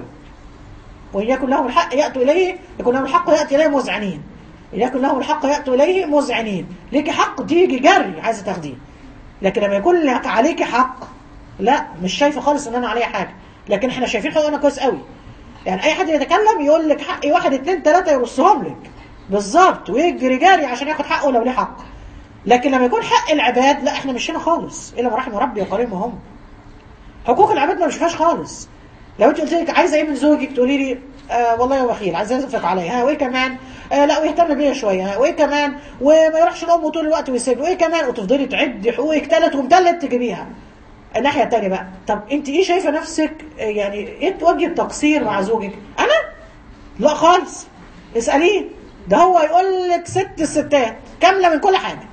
وان يكن لهم الحق ياتوا اليه يكون لهم الحق ياتي اليه مذعنين ان يكن لهم الحق ياتوا اليه مذعنين ليكي حق تيجي جري عايزه تاخديه لكن لما يكون لك عليكي حق لا مش شايفه خالص ان انا عليا حاجه لكن احنا شايفين حقوقنا كويس قوي يعني اي حد يتكلم يقول لك حقي واحد اتنين تلاته يرصهم لك بالظبط ويجري جاري عشان ياخد حقه لو ليه حق لكن لما يكون حق العباد لا احنا مش هنا خالص الا ما رحم ربي وقريب هم حقوق العباد ما بنشوفهاش خالص لو انت قلت لك عايزه ايه من زوجك تقولي لي آه والله يا بخيل عايزه ينفق عليا ها وايه كمان آه لا ويهتم بيا شويه ها وايه كمان وما يروحش لامه طول الوقت ويسيبني وايه كمان وتفضلي تعدي حقوقك تلت ومتلت تجيبيها الناحيه الثانيه بقى طب انت ايه شايفه نفسك آه، يعني ايه توجه التقصير مع زوجك انا لا خالص اساليه ده هو يقول لك ست الستات كامله من كل حاجه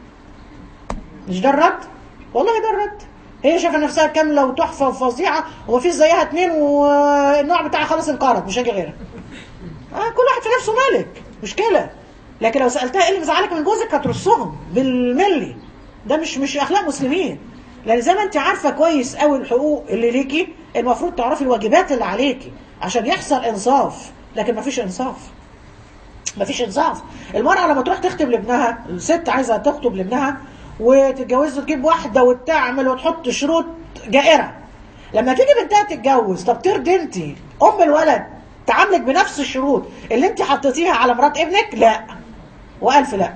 مش ده الرد والله ده الرد هي شايفه نفسها كامله وتحفه وفظيعه ومفيش زيها اتنين والنوع بتاعها خلاص انقرض مش هاجي غيرها آه كل واحد في نفسه مالك مشكله لكن لو سالتها ايه اللي مزعلك من جوزك هترصهم بالملي ده مش مش اخلاق مسلمين لان زي ما انت عارفه كويس قوي الحقوق اللي ليكي المفروض تعرفي الواجبات اللي عليكي عشان يحصل انصاف لكن مفيش انصاف مفيش انصاف المرأة لما تروح تخطب لابنها الست عايزة تخطب لابنها وتتجوز تجيب واحدة وتعمل وتحط شروط جائرة لما تيجي بنتها تتجوز طب ترضي انت ام الولد تعاملك بنفس الشروط اللي انت حطيتيها على مرات ابنك لا والف لا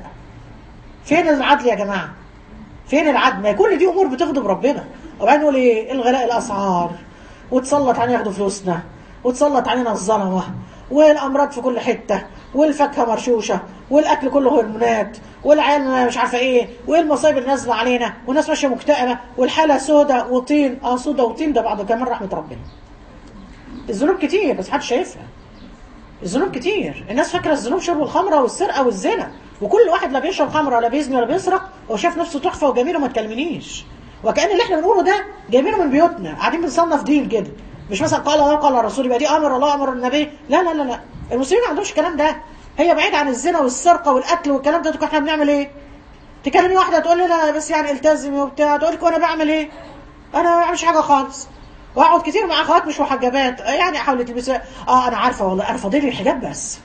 فين العدل يا جماعة فين العدل ما كل دي امور بتغضب ربنا وبعدين نقول ايه الغلاء الاسعار وتسلط علينا ياخدوا فلوسنا وتسلط علينا الظلمه والامراض في كل حته والفاكهه مرشوشه والاكل كله هرمونات والعيال مش عارفه ايه وايه المصايب اللي نازله علينا والناس ماشيه مكتئبه والحاله سودة وطين اه سودة وطين ده بعد كمان رحمه ربنا الذنوب كتير بس محدش شايفها الذنوب كتير الناس فاكره الذنوب شرب الخمره والسرقه والزنا وكل واحد لا بيشرب خمره ولا بيزني ولا بيسرق هو شايف نفسه تحفه وجميل وما تكلمنيش وكأن اللي احنا بنقوله ده جايبينه من بيوتنا قاعدين بنصنف دين كده مش مثلا قال الله قال الرسول يبقى دي امر الله امر النبي لا لا لا لا المسلمين ما عندهمش الكلام ده هي بعيد عن الزنا والسرقه والقتل والكلام ده تبقى احنا بنعمل ايه تكلمي واحده تقول لي لا بس يعني التزمي وبتاع تقول لك وانا بعمل ايه انا ما بعملش حاجه خالص واقعد كتير مع اخوات مش محجبات يعني احاول تلبسها اه انا عارفه والله انا فاضل لي الحجاب بس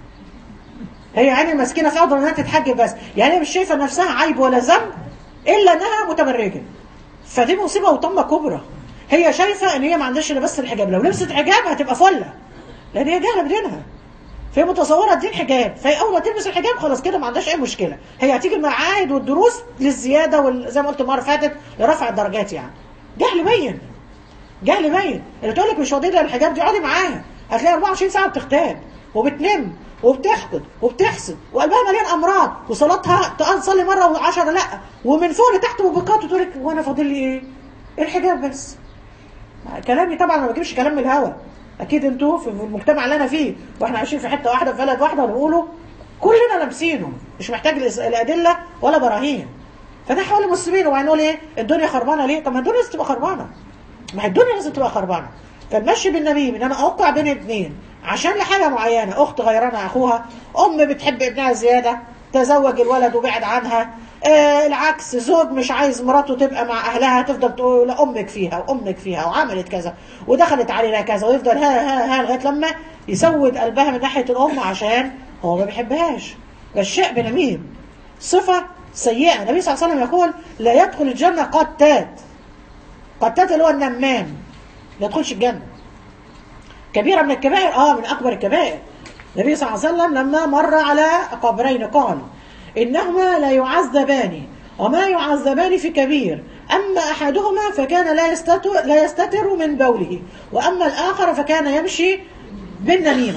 هي يعني المسكينه فاضله انها تتحجب بس يعني هي مش شايفه نفسها عيب ولا ذنب الا انها متبرجه فدي مصيبه وطمه كبرى هي شايفه ان هي ما عندهاش الا بس الحجاب لو لبست حجاب هتبقى فله لان هي جاهله بدينها فهي متصوره الدين حجاب فهي اول ما تلبس الحجاب خلاص كده ما عندهاش اي مشكله هي هتيجي المعاهد والدروس للزياده وال... زي ما قلت المره اللي فاتت لرفع الدرجات يعني جهل بين جهل باين اللي تقول لك مش فاضيه الحجاب دي اقعدي معاها هتلاقي 24 ساعه بتغتاب وبتنم وبتحقد وبتحسد وقلبها مليان امراض وصلاتها تقعد تصلي مره وعشرة لا ومن فوق لتحت مبكات وتقول لك وانا فاضل لي ايه؟ الحجاب بس كلامي طبعا ما بجيبش كلام من الهوا اكيد انتوا في المجتمع اللي انا فيه واحنا عايشين في حته واحده في بلد واحده بنقوله كلنا لامسينه مش محتاج الإس- الادله ولا براهين فده حول المسلمين وهنقول ايه الدنيا خربانه ليه طب ما الدنيا لازم تبقى خربانه ما هي الدنيا لازم تبقى خربانه فالمشي بالنبي ان انا اوقع بين اثنين عشان لحاجه معينه اخت غيرانه اخوها ام بتحب ابنها زياده تزوج الولد وبعد عنها آه العكس زوج مش عايز مراته تبقى مع اهلها تفضل تقول لا امك فيها وامك فيها وعملت كذا ودخلت علينا كذا ويفضل ها ها ها لغايه لما يسود قلبها من ناحيه الام عشان هو ما بيحبهاش الشيء بنميم صفه سيئه النبي صلى الله عليه وسلم يقول لا يدخل الجنه قتات قتات اللي هو النمام ما يدخلش الجنه كبيرة من الكبائر اه من اكبر الكبائر النبي صلى الله عليه وسلم لما مر على قبرين قال انهما لا يعذبان وما يعذبان في كبير اما احدهما فكان لا يستتر, لا يستتر من بوله واما الاخر فكان يمشي بالنميمه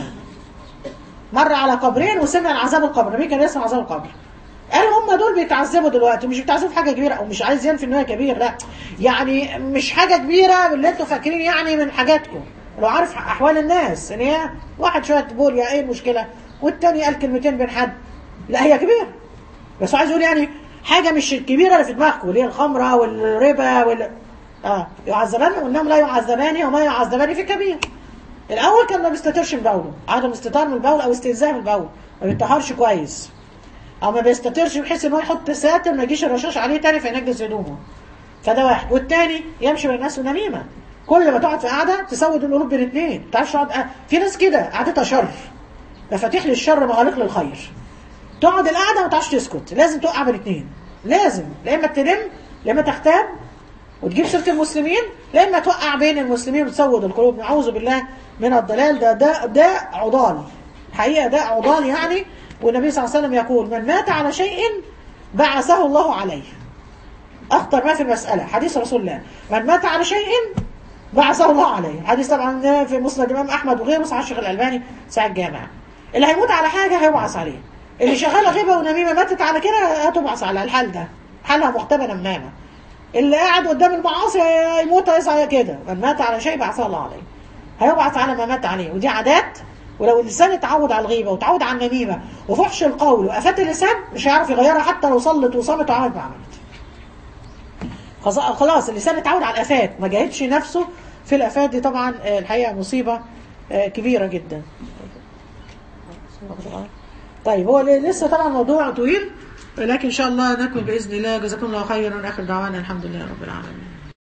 مر على قبرين وسمع العذاب القبر النبي كان يسمع عذاب القبر قال هم دول بيتعذبوا دلوقتي مش بيتعذبوا في حاجه كبيره او مش عايز ينفي ان هي كبير لا يعني مش حاجه كبيره من اللي انتوا فاكرين يعني من حاجاتكم لو عارف احوال الناس ان هي واحد شويه بول يا ايه المشكله والتاني قال كلمتين بين حد لا هي كبيره بس هو عايز يقول يعني حاجه مش الكبيره اللي في دماغكم اللي هي الخمره والربا وال اه يعذبان وانهم لا يعذبان وما يعذبان في كبير الاول كان ما بيستترش من بوله عدم استتار من البول او استنزاف من البول ما بيطهرش كويس او ما بيستترش بحيث ان هو يحط ساتر ما يجيش الرشاش عليه تاني فينجس هدومه فده واحد والتاني يمشي بين الناس ونميمه كل ما تقعد في قعده تسود القلوب بين اثنين ما تعرفش تقعد في ناس كده قعدتها شر مفاتيح للشر مغاليق للخير تقعد القعده ما تعرفش تسكت لازم توقع بين اثنين لازم لا اما تلم لا اما تغتاب وتجيب سيره المسلمين لا اما توقع بين المسلمين وتسود القلوب نعوذ بالله من الضلال ده ده ده عضال حقيقه ده عضال يعني والنبي صلى الله عليه وسلم يقول من مات على شيء بعثه الله عليه اخطر ما في المساله حديث رسول الله من مات على شيء بعثه الله عليه حديث طبعا في مسند الامام احمد وغيره صحيح الشيخ الالباني ساعه الجامعه اللي هيموت على حاجه هيبعث عليه اللي شغاله غيبه ونميمه ماتت على كده هتبعث على الحال ده حالها مختبه نمامه اللي قاعد قدام المعاصي يموت هيسعى كده من مات على شيء بعثه الله عليه هيبعث على ما مات عليه ودي عادات ولو الانسان اتعود على الغيبه وتعود على النميمه وفحش القول وافات اللسان مش هيعرف يغيرها حتى لو صلت وصامت وعملت ما عملت خلاص- خلاص اللسان اتعود على الافات ما جاهدش نفسه في الافات دي طبعا آه، الحقيقه مصيبه آه، كبيره جدا طيب هو لسه طبعا موضوع طويل لكن ان شاء الله نكمل باذن الله جزاكم الله خيرا اخر دعوانا الحمد لله رب العالمين